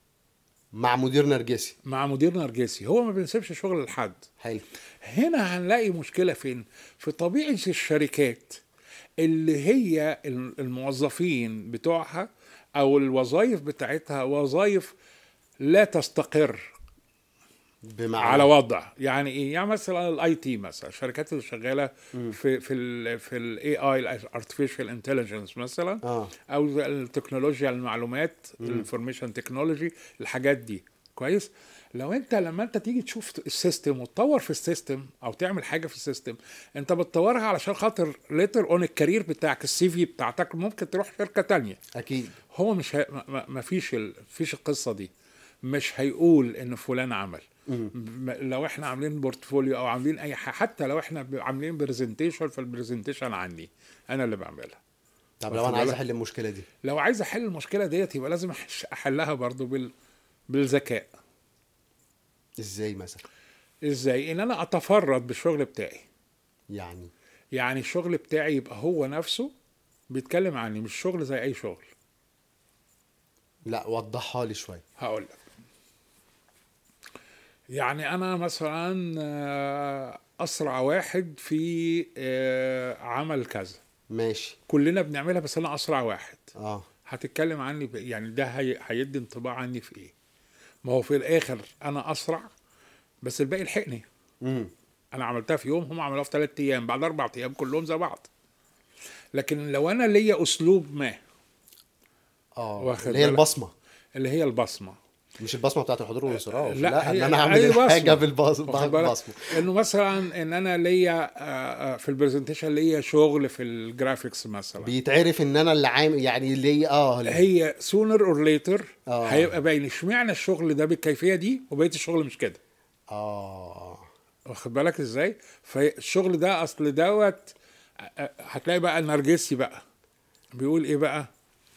مع مدير نرجسي مع مدير نرجسي هو ما بينسبش شغل لحد حلو هنا هنلاقي مشكلة فين؟ في طبيعة الشركات اللي هي الموظفين بتوعها أو الوظائف بتاعتها وظائف لا تستقر بمعنى على وضع يعني ايه يعني مثلا الاي تي مثلا الشركات اللي شغاله في في ال في الاي اي الارتفيشال انتليجنس مثلا اه او التكنولوجيا المعلومات الانفورميشن تكنولوجي الحاجات دي كويس لو انت لما انت تيجي تشوف السيستم وتطور في السيستم او تعمل حاجه في السيستم انت بتطورها علشان خاطر ليتر اون الكارير بتاعك السي في بتاعتك ممكن تروح شركه تانية اكيد هو مش هي... ما- ما ما فيش ال... فيش القصه دي مش هيقول ان فلان عمل مم. م- لو احنا عاملين بورتفوليو او عاملين اي حاجه حتى لو احنا ب- عاملين برزنتيشن فالبرزنتيشن عني انا اللي بعملها طب لو واخد انا عايز بالك؟ احل المشكله دي لو عايز احل المشكله ديت يبقى لازم أحش- احلها برضو بال بالذكاء ازاي مثلا ازاي ان انا اتفرد بالشغل بتاعي يعني يعني الشغل بتاعي يبقى هو نفسه بيتكلم عني مش شغل زي اي شغل لا وضحها لي شويه هقول لك يعني انا مثلا آه، اسرع واحد في آه، عمل كذا ماشي كلنا بنعملها بس انا اسرع واحد اه هتتكلم عني ب- يعني ده هي... هيدي انطباع عني في ايه ما هو في الاخر انا اسرع بس الباقي لحقني امم انا عملتها في يوم هم عملوها في ثلاث ايام بعد اربع ايام كلهم زي بعض لكن لو انا ليا اسلوب ما اه واخد اللي هي بالك؟ البصمه اللي هي البصمه مش البصمه بتاعت الحضور والانصراف لا، لا, هي- ان انا اعمل أي بصمة. الحاجه بالبصمه واخد بالك؟ بالبصمه انه مثلا ان انا ليا آه، آه، في البرزنتيشن ليا شغل في الجرافيكس مثلا بيتعرف ان انا اللي عامل يعني اللي اه اللي- هي سونر اور ليتر آه. هيبقى باين اشمعنى الشغل ده بالكيفيه دي وبقيه الشغل مش كده اه واخد بالك ازاي فالشغل ده اصل دوت آه، هتلاقي بقى النرجسي بقى بيقول ايه بقى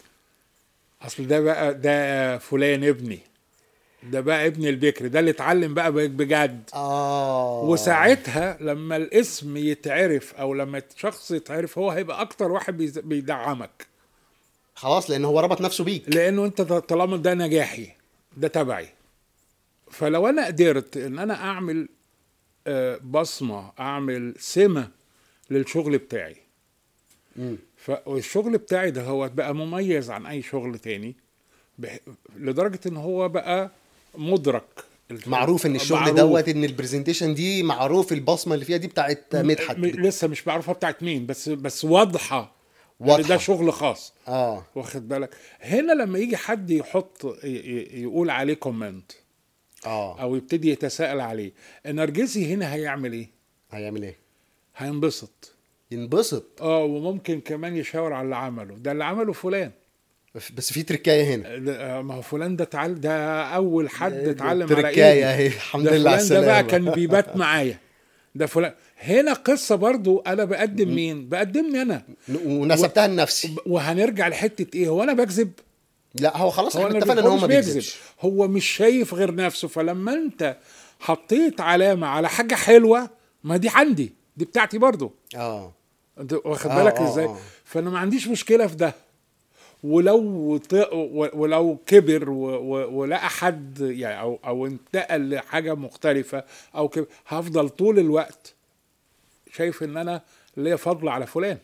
اصل ده بقى ده فلان ابني ده بقى ابن البكر ده اللي اتعلم بقى بجد اه وساعتها لما الاسم يتعرف او لما شخص يتعرف هو هيبقى اكتر واحد بيز- بيدعمك خلاص لان هو ربط نفسه بيك لانه انت طالما ده نجاحي ده تبعي فلو انا قدرت ان انا اعمل آه، بصمه اعمل سمه للشغل بتاعي مم. فالشغل بتاعي ده هو بقى مميز عن اي شغل تاني بح- لدرجه ان هو بقى مدرك معروف ان الشغل معروف. دوت ان البرزنتيشن دي معروف البصمه اللي فيها دي بتاعت مدحت م- لسه مش بعرفها بتاعت مين بس بس واضحه إن واضحة. ده شغل خاص اه واخد بالك هنا لما يجي حد يحط ي- ي- يقول عليه كومنت اه او يبتدي يتساءل عليه النرجسي هنا هيعمل ايه هيعمل ايه هينبسط ينبسط اه وممكن كمان يشاور على اللي عمله ده اللي عمله فلان بس في تركايه هنا ده- ما هو فلان ده تعال ده اول حد اتعلم على تركايه ايدي اهي الحمد ده لله على فلان ده بقى السلامه كان بيبات معايا ده فلان هنا قصه برضو انا بقدم مين بقدمني انا ونسبتها لنفسي وهنرجع لحته ايه هو انا بكذب لا هو خلاص هو احنا أنا اتفقنا ان هو هو مش ما بيكذب بيكذبش هو مش شايف غير نفسه فلما انت حطيت علامه على حاجه حلوه ما دي عندي دي بتاعتي برضو اه انت واخد آه، بالك آه، ازاي آه. فانا ما عنديش مشكله في ده ولو ط... و- ولو كبر و... و... ولقى حد يعني او او انتقل لحاجه مختلفه او كبر هفضل طول الوقت شايف ان انا ليا فضل على فلان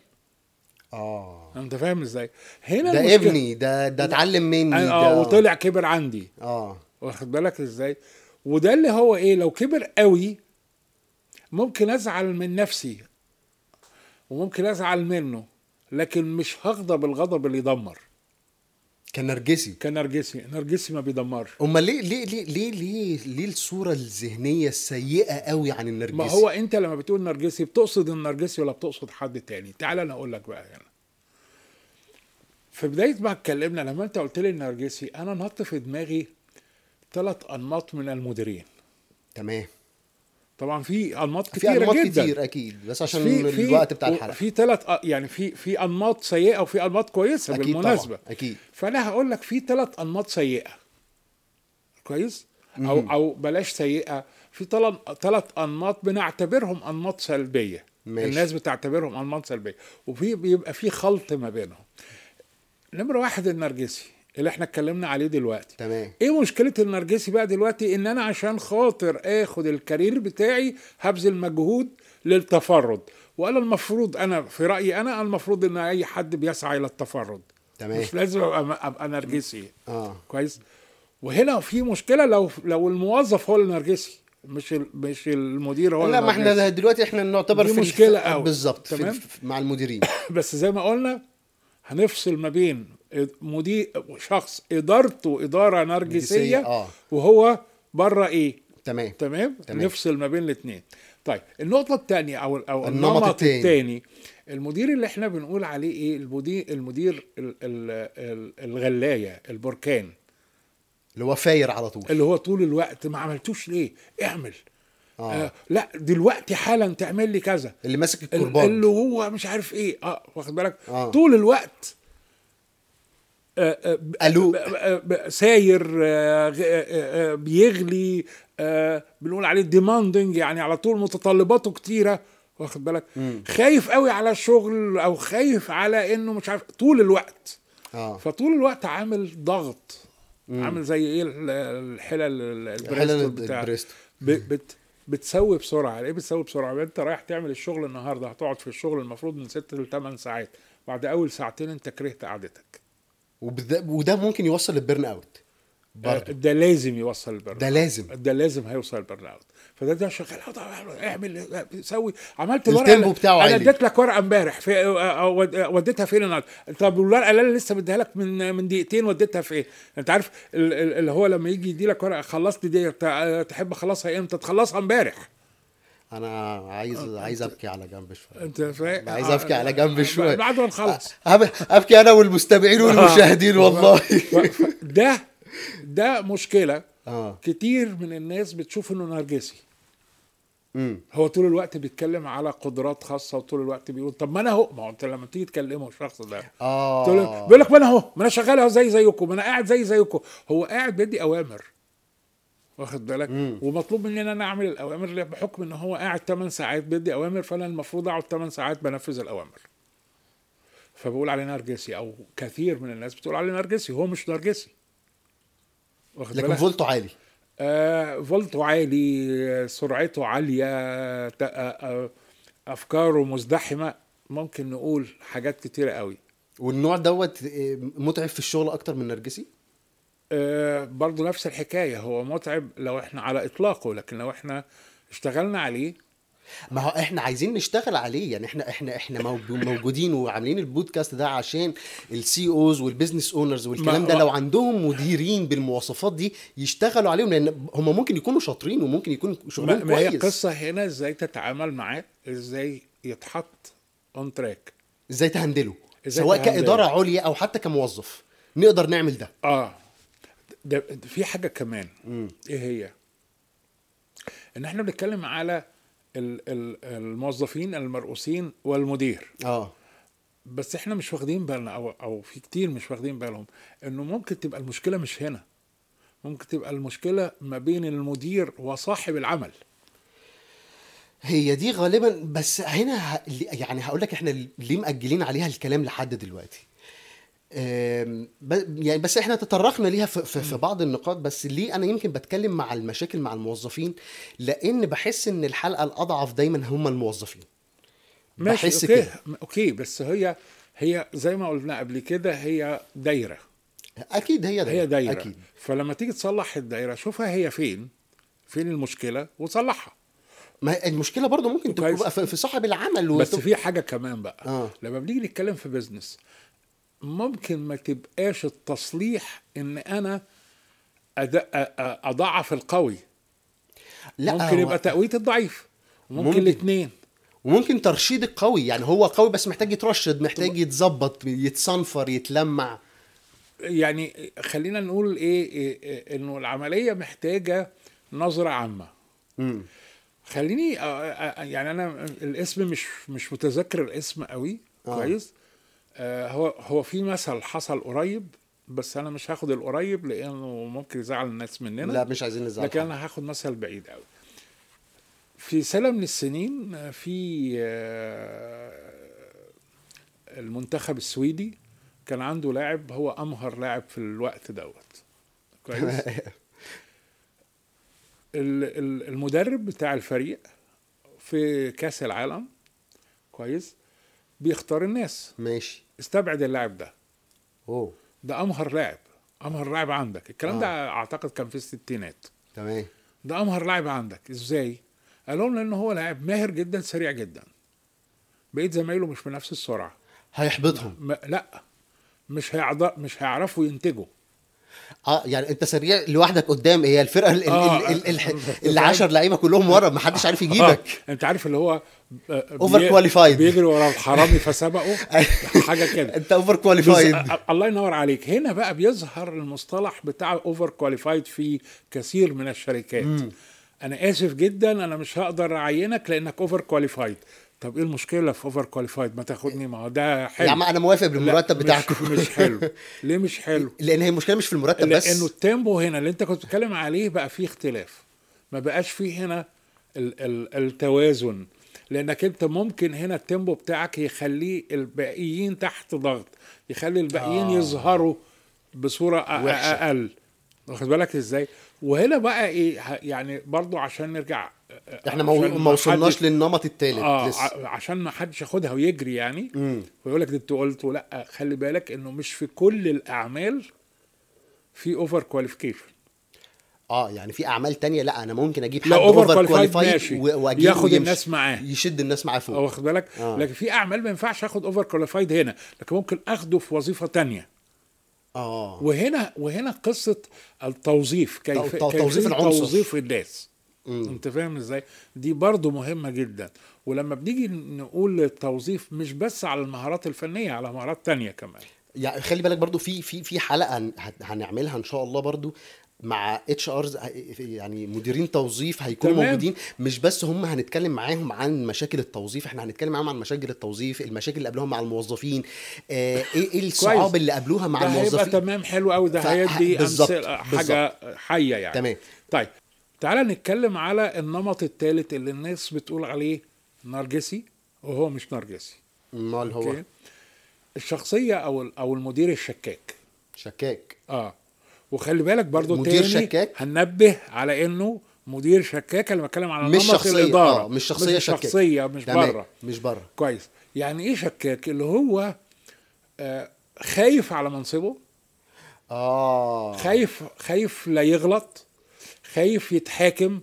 اه انت فاهم ازاي هنا ده المشكلة- ابني ده ده اتعلم مني اه ده وطلع كبر عندي اه واخد بالك ازاي وده اللي هو ايه لو كبر قوي ممكن ازعل من نفسي وممكن ازعل منه لكن مش هغضب الغضب اللي يدمر كنرجسي كنرجسي نرجسي ما بيدمرش امال ليه ليه ليه ليه ليه ليه الصوره الذهنيه السيئه قوي عن النرجسي ما هو انت لما بتقول نرجسي بتقصد النرجسي ولا بتقصد حد تاني تعال انا اقول لك بقى هنا في بدايه ما اتكلمنا لما انت قلت لي النرجسي انا نط في دماغي ثلاث انماط من المديرين تمام طبعا في انماط في كتيره انماط جدا كتير اكيد بس عشان في في الوقت بتاع الحلقه في ثلاث يعني في في انماط سيئه وفي انماط كويسه اكيد بالمناسبه طبعا اكيد فانا هقول لك في ثلاث انماط سيئه كويس او او بلاش سيئه في ثلاث انماط بنعتبرهم انماط سلبيه ماشي. الناس بتعتبرهم انماط سلبيه وفي بيبقى في خلط ما بينهم نمره واحد النرجسي اللي احنا اتكلمنا عليه دلوقتي تمام ايه مشكله النرجسي بقى دلوقتي ان انا عشان خاطر اخد الكارير بتاعي هبذل مجهود للتفرد وانا المفروض انا في رايي انا المفروض ان اي حد بيسعى الى التفرد تمام مش لازم ابقى, أبقى نرجسي اه كويس وهنا في مشكله لو لو الموظف هو النرجسي مش ال- مش المدير هو لا ما احنا النرجسي. دلوقتي احنا نعتبر دي في مشكلة الف- أوي. بالظبط في تمام؟ الف- مع المديرين بس زي ما قلنا هنفصل ما بين مدير شخص ادارته اداره نرجسيه اه وهو بره ايه تمام تمام تمام. نفصل ما بين الاثنين طيب النقطه الثانيه او او النمط النمط التاني. الثاني المدير اللي احنا بنقول عليه ايه المدير المدير ال- ال- ال- الغلايه البركان اللي هو فاير على طول اللي هو طول الوقت ما عملتوش ليه اعمل اه آه لا دلوقتي حالا تعمل لي كذا اللي ماسك ال- الكرباج اللي هو مش عارف ايه اه واخد بالك آه. طول الوقت آه، آه، ب- ألو. ب- ب- ب- ساير آه، غ- آه، آه، بيغلي آه، بنقول عليه ديماندنج يعني على طول متطلباته كتيره واخد بالك خايف قوي على الشغل او خايف على انه مش عارف طول الوقت اه فطول الوقت عامل ضغط عامل زي ايه ال- الحلل ال- حلل البريستول بتاع البريستو ب- بت بتسوي بسرعه ايه بتسوي بسرعه انت رايح تعمل الشغل النهارده هتقعد في الشغل المفروض من ست ل 8 ساعات بعد اول ساعتين انت كرهت قعدتك وبده- وده ممكن يوصل للبيرن اوت برضه ده لازم يوصل البرن ده لازم ده لازم هيوصل البرن اوت فده ده شغال آه، طبعاً، اعمل سوي عملت التيمبو بتاعه انا عالي. اديت لك ورقه امبارح في آه، ود- وديتها فين النهارده طب والورقه اللي انا لسه مديها لك من من دقيقتين وديتها في ايه انت عارف ال- ال- اللي هو لما يجي يدي لك ورقه خلصت دي تع- تحب اخلصها امتى تخلصها امبارح انا عايز عايز ابكي على جنب شويه انت فاهم عايز ابكي على جنب شويه بعد ما نخلص أب- ابكي انا والمستمعين والمشاهدين والله ف- ف- ده ده مشكله اه كتير من الناس بتشوف انه نرجسي امم هو طول الوقت بيتكلم على قدرات خاصه وطول الوقت بيقول طب ما انا اهو ما هو انت لما تيجي تكلمه الشخص ده تقول له- اه بيقول لك ما انا اهو ما انا شغال اهو زي زيكم ما انا قاعد زي زيكم هو قاعد بيدي اوامر واخد بالك مم. ومطلوب مني ان انا اعمل الاوامر اللي بحكم ان هو قاعد 8 ساعات بيدي اوامر فانا المفروض اقعد 8 ساعات بنفذ الاوامر فبقول عليه نرجسي او كثير من الناس بتقول عليه نرجسي هو مش نرجسي واخد لكن بالك فولته عالي آه فولته عالي آه، سرعته عالية ت- آه، آه، أفكاره مزدحمة ممكن نقول حاجات كتيرة قوي والنوع دوت آه، متعب في الشغل اكتر من نرجسي آه برضو نفس الحكاية هو متعب لو احنا على إطلاقه لكن لو احنا اشتغلنا عليه ما هو احنا عايزين نشتغل عليه يعني احنا احنا احنا موجو- موجودين وعاملين البودكاست ده عشان السي اوز والبيزنس اونرز والكلام ما- ده لو عندهم مديرين بالمواصفات دي يشتغلوا عليهم لان هم ممكن يكونوا شاطرين وممكن يكون ما شغلهم ما هي كويس قصة هنا ازاي تتعامل معاه ازاي يتحط اون تراك ازاي تهندله إزاي سواء تهندله. كاداره عليا او حتى كموظف نقدر نعمل ده اه ده ده في حاجه كمان مم. ايه هي ان احنا بنتكلم على ال- ال- الموظفين المرؤوسين والمدير اه بس احنا مش واخدين بالنا او او في كتير مش واخدين بالهم انه ممكن تبقى المشكله مش هنا ممكن تبقى المشكله ما بين المدير وصاحب العمل هي دي غالبا بس هنا ه- يعني هقول لك احنا ليه مأجلين عليها الكلام لحد دلوقتي أم، ب- يعني بس احنا تطرقنا ليها في, في, في بعض النقاط بس ليه انا يمكن بتكلم مع المشاكل مع الموظفين لان بحس ان الحلقه الاضعف دايما هم الموظفين ماشي بحس اوكي كده اوكي بس هي هي زي ما قلنا قبل كده هي دايره اكيد هي دايره هي دايره اكيد فلما تيجي تصلح الدايره شوفها هي فين فين المشكله وصلحها ما هي المشكله برضو ممكن كويس. تبقى في في صاحب العمل بس وتب- في حاجه كمان بقى آه. لما بنيجي نتكلم في بيزنس ممكن ما تبقاش التصليح ان انا أد- أ- أ- اضعف القوي ممكن هو- يبقى تقويه الضعيف ممكن, ممكن. الاثنين وممكن ترشيد القوي يعني هو قوي بس محتاج يترشد محتاج يتظبط يتصنفر يتلمع يعني خلينا نقول ايه, إيه, إيه انه العمليه محتاجه نظره عامه مم. خليني آه، آه، يعني انا الاسم مش مش متذكر الاسم قوي آه. كويس آه هو هو في مثل حصل قريب بس انا مش هاخد القريب لانه ممكن يزعل الناس مننا لا مش عايزين نزعل لكن حد. انا هاخد مثل بعيد قوي في سنه من السنين آه، في آه، المنتخب السويدي كان عنده لاعب هو امهر لاعب في الوقت دوت كويس ال- ال- المدرب بتاع الفريق في كاس العالم كويس بيختار الناس ماشي استبعد اللاعب ده اوه ده امهر لاعب امهر لاعب عندك الكلام ده اعتقد كان في الستينات تمام ده امهر لاعب عندك ازاي قال لهم لان هو لاعب ماهر جدا سريع جدا بقيت زمايله مش بنفس السرعه هيحبطهم ما لا مش هيعض... مش هيعرفوا ينتجوا اه يعني انت سريع لوحدك قدام هي الفرقه ال- ال- آه، ال- ال- فاهم؟ اللي 10 لعيبه كلهم ورا ما حدش عارف يجيبك آه. انت عارف اللي هو آه، Over بي- qualified. بيجري ورا الحرامي فسبقه حاجه كده انت اوفر بز... كواليفايد آه، الله ينور عليك هنا بقى بيظهر المصطلح بتاع اوفر كواليفايد في كثير من الشركات انا اسف جدا انا مش هقدر اعينك لانك اوفر كواليفايد طب ايه المشكله في اوفر كواليفايد ما تاخدني ما هو ده حلو يا عم انا موافق لا، بالمرتب مش- بتاعكم مش حلو ليه مش حلو لان هي المشكله مش في المرتب بس لانه التيمبو هنا اللي انت كنت بتتكلم عليه بقى فيه اختلاف ما بقاش فيه هنا ال ال التوازن لانك انت ممكن هنا التيمبو بتاعك يخليه الباقيين تحت ضغط يخلي الباقيين آه. آه. يظهروا بصوره أ- وحشة. اقل واخد بالك ازاي وهنا بقى ايه ه- يعني برضو عشان نرجع احنا ما عشان ما وصلناش حدش- للنمط الثالث اه لسه ع- عشان ما حدش ياخدها ويجري يعني مم. ويقول لك انت قلت لا خلي بالك انه مش في كل الاعمال في اوفر كواليفيكيشن اه يعني في اعمال تانية لا انا ممكن اجيب حد لا اوفر اوفر كواليفايد كواليفايد ماشي واجيبه ياخد ويمشي. الناس معاه يشد الناس معاه أو فوق واخد بالك آه. لكن في اعمال ما ينفعش اخد اوفر كواليفايد هنا لكن ممكن اخده في وظيفه تانية اه وهنا وهنا قصه التوظيف كيف تو- كيف توظيف العنصر. توظيف الناس مم. انت فاهم ازاي دي برضو مهمه جدا ولما بنيجي نقول التوظيف مش بس على المهارات الفنيه على مهارات تانية كمان يعني خلي بالك برضو في في في حلقه هن- هنعملها ان شاء الله برضو مع اتش ارز يعني مديرين توظيف هيكونوا تمام. موجودين مش بس هم هنتكلم معاهم عن مشاكل التوظيف احنا هنتكلم معاهم عن مشاكل التوظيف المشاكل اللي قابلوها مع الموظفين آه، ايه ايه الصعاب كويس. اللي قابلوها مع ده هيبقى الموظفين تمام حلو قوي ده ف- هيدي بالظبط، امثله حاجه حيه يعني تمام طيب تعالى نتكلم على النمط الثالث اللي الناس بتقول عليه نرجسي وهو مش نرجسي امال هو اوكي الشخصيه او ال- او المدير الشكاك شكاك اه وخلي بالك برضو مدير تاني شكاك؟ هننبه على انه مدير شكاك انا بتكلم على مش نمط شخصيه الاداره اه مش شخصيه مش شكاك شخصيه مش تمام، بره مش بره كويس يعني ايه شكاك اللي هو آه خايف على منصبه اه خايف خايف لا يغلط خايف يتحاكم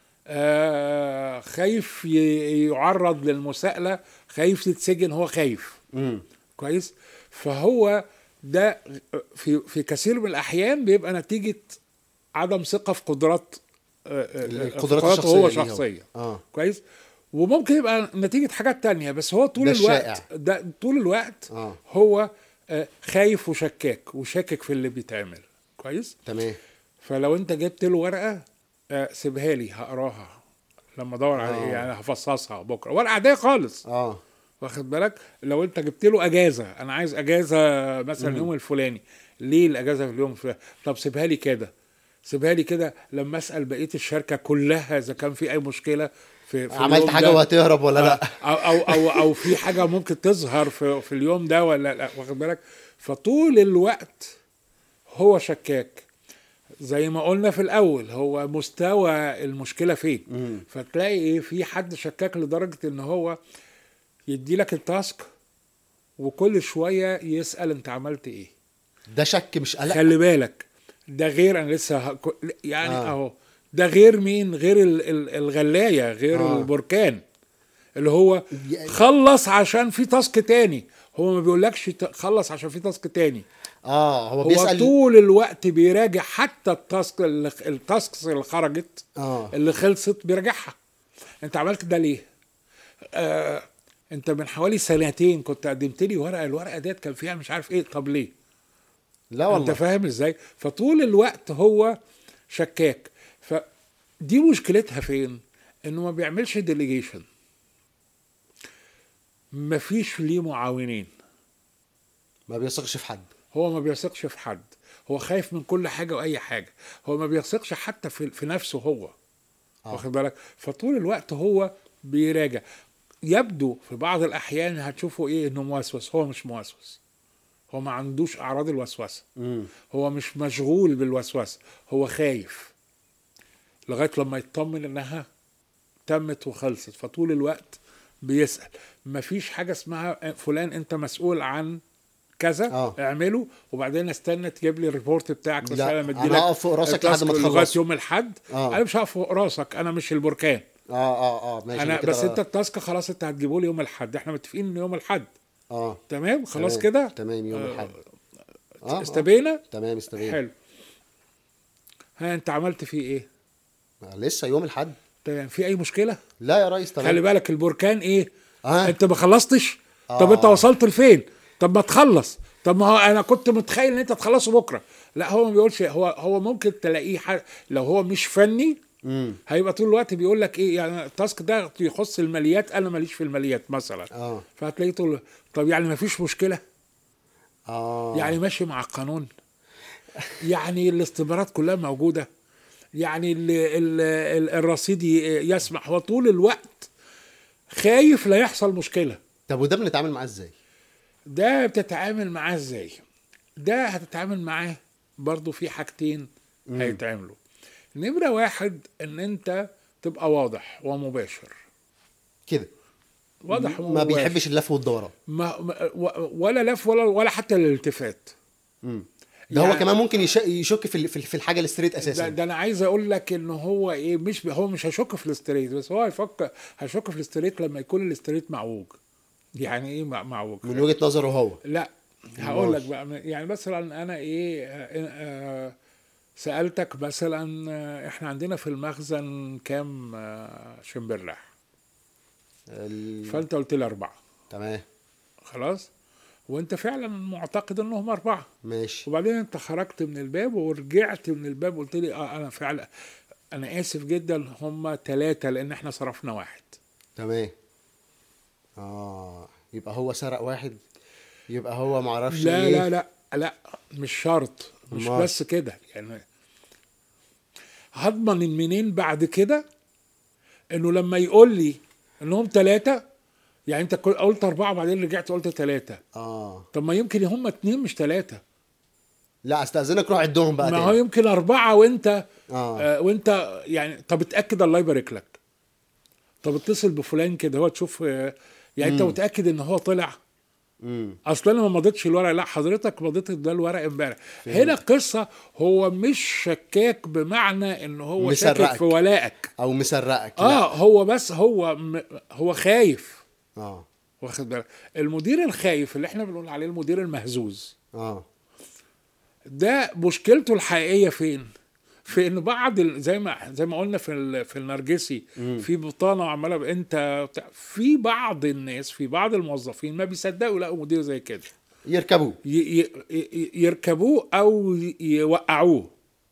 آه خايف ي- يعرض للمساءلة خايف يتسجن هو خايف امم كويس فهو ده في في كثير من الأحيان بيبقى نتيجة عدم ثقة في قدرات آه، آه، القدرات قدراته الشخصيه هو ليه شخصيا اه كويس وممكن يبقى نتيجة حاجات تانية بس هو طول ده الوقت الشائع. ده طول الوقت اه هو آه، خايف وشكاك وشاكك في اللي بيتعمل كويس تمام فلو انت جبت له ورقه آه، سيبها لي هقراها لما ادور على آه. ايه يعني هفصصها بكره ورقه عاديه خالص اه واخد بالك لو انت جبت له اجازه انا عايز اجازه مثلا اليوم الفلاني ليه الاجازه في اليوم الفلاني طب سيبها لي كده سيبها لي كده لما اسال بقيه الشركه كلها اذا كان في اي مشكله في, في عملت اليوم حاجه ده. وهتهرب ولا لا او او او او في حاجه ممكن تظهر في في اليوم ده ولا لا واخد بالك فطول الوقت هو شكاك زي ما قلنا في الاول هو مستوى المشكله فين مم. فتلاقي ايه في حد شكاك لدرجه ان هو يدي لك التاسك وكل شويه يسال انت عملت ايه ده شك مش قلق خلي بالك ده غير انا لسه ه... يعني آه. آه. اهو ده غير مين غير ال- ال- الغلايه غير آه. آه. البركان اللي هو ي- خلص عشان في تاسك تاني هو ما بيقولكش ت- خلص عشان في تاسك تاني اه هو هو بيسال طول الوقت بيراجع حتى التاسك اللي التاسكس اللي خرجت اه اللي خلصت بيراجعها انت عملت ده ليه آه انت من حوالي سنتين كنت قدمت لي ورقه الورقه ديت كان فيها مش عارف ايه طب ليه لا انت والله فاهم ازاي فطول الوقت هو شكاك فدي مشكلتها فين انه ما بيعملش ديليجيشن مفيش ليه معاونين ما بيثقش في حد هو ما بيثقش في حد هو خايف من كل حاجه واي حاجه هو ما بيثقش حتى في, في نفسه هو آه. واخد بالك فطول الوقت هو بيراجع يبدو في بعض الاحيان هتشوفوا ايه انه موسوس هو مش موسوس هو ما عندوش اعراض الوسوسه امم هو مش مشغول بالوسوسه هو خايف لغايه لما يطمن انها تمت وخلصت فطول الوقت بيسال مفيش حاجه اسمها فلان انت مسؤول عن كذا آه. اعمله وبعدين استنى تجيب لي الريبورت بتاعك بس لا، انا أنا مديلك هقف فوق راسك التاسك لحد ما لغايه تخلص. يوم الاحد آه. انا مش هقف فوق راسك انا مش البركان اه اه اه ماشي انا كده بس آه. انت التاسك خلاص انت هتجيبه لي يوم الاحد احنا متفقين ان يوم الاحد اه تمام خلاص تمام، كده تمام يوم آه، الاحد اه آه. استبينا تمام استبين حلو ها انت عملت فيه ايه آه، لسه يوم الاحد تمام في اي مشكله لا يا ريس خلي تمام بالك البركان ايه اه انت ما خلصتش طب آه. انت وصلت لفين طب ما تخلص طب ما هو انا كنت متخيل ان انت تخلصه بكره لا هو ما بيقولش هو هو ممكن تلاقيه ح... لو هو مش فني امم هيبقى طول الوقت بيقول لك ايه يعني التاسك ده يخص الماليات انا ماليش في الماليات مثلا اه فهتلاقيه طول طب يعني ما فيش مشكله اه يعني ماشي مع القانون يعني الاستمارات كلها موجوده يعني ال ال ال الرصيد ي- يسمح هو طول الوقت خايف لا يحصل مشكله طب وده بنتعامل معاه ازاي ده بتتعامل معاه ازاي ده هتتعامل معاه برضو في حاجتين مم. هيتعملوا نمرة واحد ان انت تبقى واضح ومباشر كده واضح ما ومباشر. بيحبش اللف والدوران ما ما- و- ولا لف ولا ولا حتى الالتفات مم. ده هو يعني- كمان ممكن يش- يشك في ال- في ال- في الحاجه الستريت ده, اساسا ده انا عايز اقول لك ان هو ايه مش هو مش هيشك في الاستريت بس هو هيفكر هيشك في الاستريت لما يكون الاستريت معوج يعني ايه مع- معوج من وجهه نظره هو لا هقول لك بقى يعني مثلا انا ايه آه، آه، سالتك مثلا آه، احنا عندنا في المخزن كام آه، شمبرلاح ال... فانت قلت لي اربعه تمام خلاص وانت فعلا معتقد انهم اربعه ماشي وبعدين انت خرجت من الباب ورجعت من الباب قلت لي اه انا فعلا انا اسف جدا هم ثلاثه لان احنا صرفنا واحد تمام اه يبقى هو سرق واحد يبقى هو معرفش لا ايه لا لا لا مش شرط مش أمال؟ بس كده يعني هضمن منين بعد كده انه لما يقول لي انهم ثلاثه يعني انت كل- قلت اربعه بعدين رجعت قلت ثلاثه اه طب ما يمكن هم اتنين مش ثلاثه لا استاذنك روح عدهم بقى ما هو تاني يمكن اربعه وانت اه آه وانت يعني طب اتاكد الله يبارك لك طب اتصل بفلان كده هو تشوف آه يعني انت مم. متاكد ان هو طلع امم اصل انا ما مضيتش الورق لا حضرتك مضيت ده الورق امبارح هنا قصه هو مش شكاك بمعنى ان هو شاكك مسرقك. في ولائك او مسرقك لا. اه هو بس هو م... هو خايف اه واخد بالك المدير الخايف اللي احنا بنقول عليه المدير المهزوز اه ده مشكلته الحقيقيه فين في ان بعض ال- زي ما زي ما قلنا في ال- في النرجسي مم. في بطانه وعماله ب- انت بتاع- في بعض الناس في بعض الموظفين ما بيصدقوا يلاقوا مدير زي كده يركبوه ي- ي- ي- يركبوه او ي- يوقعوه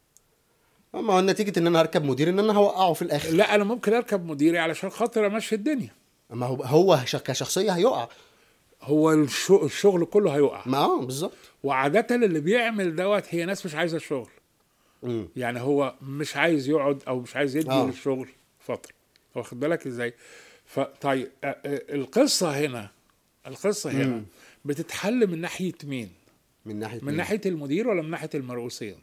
اما هو نتيجه ان انا هركب مدير ان انا هوقعه في الاخر لا انا ممكن اركب مديري علشان خاطر امشي الدنيا اما هو هو ش- كشخصيه هيقع هو الشو- الشغل كله هيقع ما اه بالظبط وعادة اللي بيعمل دوت هي ناس مش عايزة الشغل مم. يعني هو مش عايز يقعد او مش عايز يدي آه. للشغل فترة واخد بالك ازاي فطيب آه، آه، القصة هنا القصة هنا مم. بتتحل من ناحية مين من ناحيه من مين؟ ناحية المدير ولا من ناحية المرؤوسين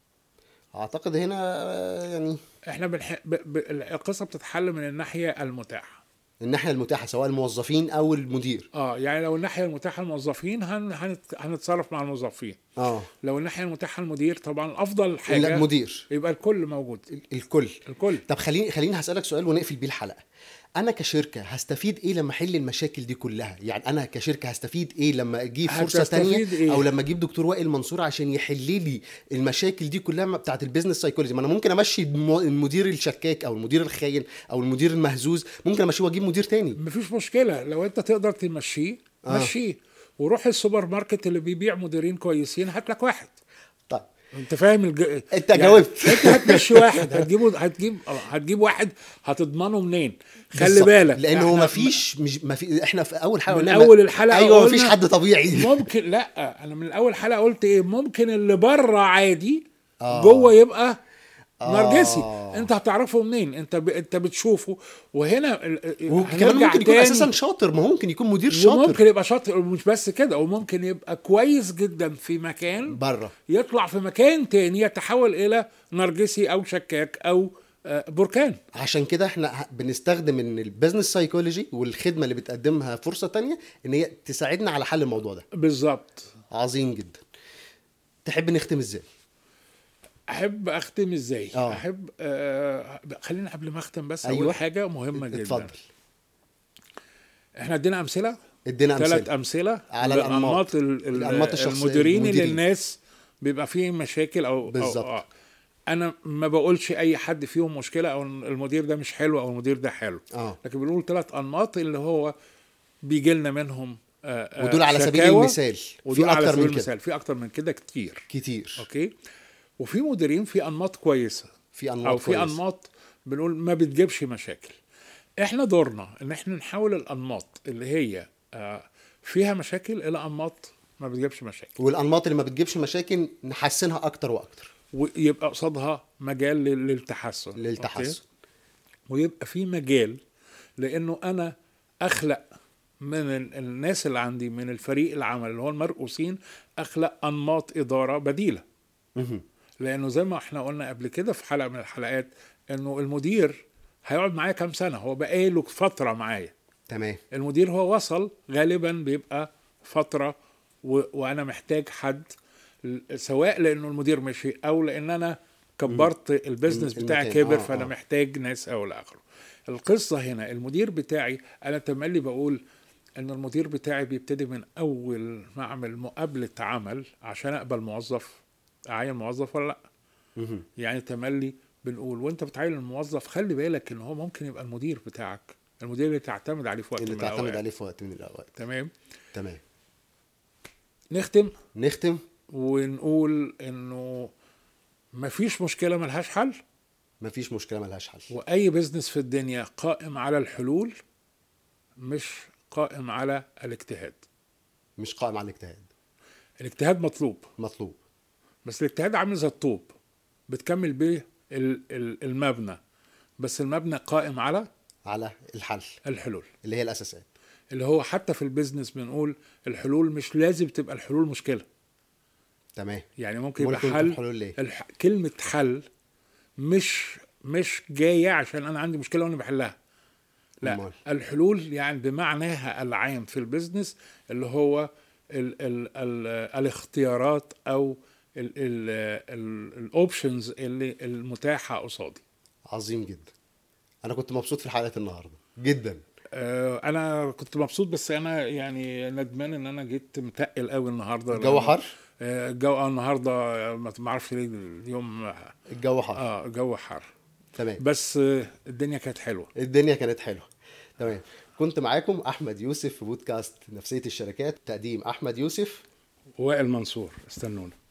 اعتقد هنا آه، يعني احنا بنح... ب... ب... القصة بتتحل من الناحية المتاحة الناحيه المتاحه سواء الموظفين او المدير اه يعني لو الناحيه المتاحه للموظفين هن... هنت... هنتصرف مع الموظفين اه لو الناحيه المتاحه للمدير طبعا افضل حاجه المدير يبقى الكل موجود ال- الكل الكل طب خليني خليني هسألك سؤال ونقفل بيه الحلقة انا كشركة هستفيد ايه لما احل المشاكل دي كلها يعني انا كشركة هستفيد ايه لما اجيب فرصة هتستفيد تانية إيه؟ او لما اجيب دكتور وائل منصور عشان يحل لي المشاكل دي كلها بتاعت البيزنس سايكولوجي ما انا ممكن امشي الم- المدير الشكاك او المدير الخاين او المدير المهزوز ممكن امشيه واجيب مدير تاني مفيش مشكله لو انت تقدر تمشيه آه. مشيه وروح السوبر ماركت اللي بيبيع مديرين كويسين هات لك واحد طيب انت فاهم الج... أنت جاوبت. انت هتمشي واحد هتجيبه هتجيب اه، هتجيب واحد هتضمنه منين خلي بالظبط. بالك لان هو احنا- ما فيش مش ما في احنا في اول حلقه من قلنا اول الحلقه ايوه ما قلنا فيش حد طبيعي ممكن لا انا من اول حلقه قلت ايه ممكن اللي بره عادي آه. جوه يبقى آه. نرجسي انت هتعرفه منين انت ب... انت بتشوفه وهنا ال- وكمان هنرجع ممكن يكون تاني. اساسا شاطر ما هو ممكن يكون مدير شاطر وممكن يبقى شاطر ومش بس كده وممكن يبقى كويس جدا في مكان بره يطلع في مكان تاني يتحول الى نرجسي او شكاك او آه، بركان عشان كده احنا ه- بنستخدم ان البيزنس سايكولوجي والخدمه اللي بتقدمها فرصه تانية ان هي تساعدنا على حل الموضوع ده بالظبط عظيم جدا تحب نختم ازاي احب اختم ازاي آه. احب آه خلينا قبل ما اختم بس اقول أيوة. حاجه مهمه جدا اتفضل احنا ادينا امثله ادينا ثلاث امثله امثله على لأنماط الأنماط. ال- ال- الأنماط الشخصية، المديرين اللي المديرين. الناس بيبقى فيه مشاكل او بالظبط. أو آه. انا ما بقولش اي حد فيهم مشكله او المدير ده مش حلو او المدير ده حلو اه لكن بنقول ثلاث انماط اللي هو بيجي لنا منهم آه، آه، ودول على سبيل شكاوى، المثال ودول في على اكتر سبيل من كده المثال في اكتر من كده كتير كتير اوكي وفي مديرين في انماط كويسه في انماط او في كويسة. انماط بنقول ما بتجيبش مشاكل احنا دورنا ان احنا نحول الانماط اللي هي آه، فيها مشاكل الى انماط ما بتجيبش مشاكل والانماط اللي ما بتجيبش مشاكل نحسنها اكتر واكتر ويبقى قصادها مجال لل- للتحسن أوكي؟ للتحسن ويبقى في مجال لانه انا اخلق من ال- الناس اللي عندي من الفريق العمل اللي هو المرؤوسين اخلق انماط اداره بديله مهم. لانه زي ما احنا قلنا قبل كده في حلقه من الحلقات انه المدير هيقعد معايا كام سنه هو بقى له فتره معايا تمام المدير هو وصل غالبا بيبقى فتره و... وانا محتاج حد ل- سواء لانه المدير مشي او لان انا كبرت البيزنس الم- بتاعي المكان. كبر آه، فانا آه. محتاج ناس او لاخره القصه هنا المدير بتاعي انا تملي بقول ان المدير بتاعي بيبتدي من اول ما اعمل مقابله عمل عشان اقبل موظف اعين موظف ولا لا مهم. يعني تملي بنقول وانت بتعين الموظف خلي بالك ان هو ممكن يبقى المدير بتاعك المدير اللي تعتمد عليه في وقت اللي من تعتمد الأوقات. عليه في وقت من الاوقات تمام تمام نختم نختم ونقول انه مفيش مشكله ملهاش حل مفيش مشكله ملهاش حل واي بزنس في الدنيا قائم على الحلول مش قائم على الاجتهاد مش قائم على الاجتهاد الاجتهاد مطلوب مطلوب بس الاجتهاد عامل زي الطوب بتكمل بيه ال- ال- المبنى بس المبنى قائم على على الحل الحلول اللي هي الاساسات اللي هو حتى في البيزنس بنقول الحلول مش لازم تبقى الحلول مشكله تمام يعني ممكن يبقى ممكن حل الحلول ليه الح... كلمة حل مش مش جاية عشان أنا عندي مشكلة وأنا بحلها لا أمال. الحلول يعني بمعناها العام في البيزنس اللي هو ال ال ال الاختيارات أو الاوبشنز اللي المتاحة قصادي عظيم جدا انا كنت مبسوط في حلقه النهارده جدا آه، انا كنت مبسوط بس انا يعني ندمان ان انا جيت متقل قوي النهارده الجو لأن- حر آه، الجو آه، النهارده آه، ما ما اعرفش ليه اليوم الجو حر اه الجو حر تمام بس آه، الدنيا كانت حلوه الدنيا كانت حلوه تمام كنت معاكم احمد يوسف في بودكاست نفسيه الشركات تقديم احمد يوسف وائل منصور استنونا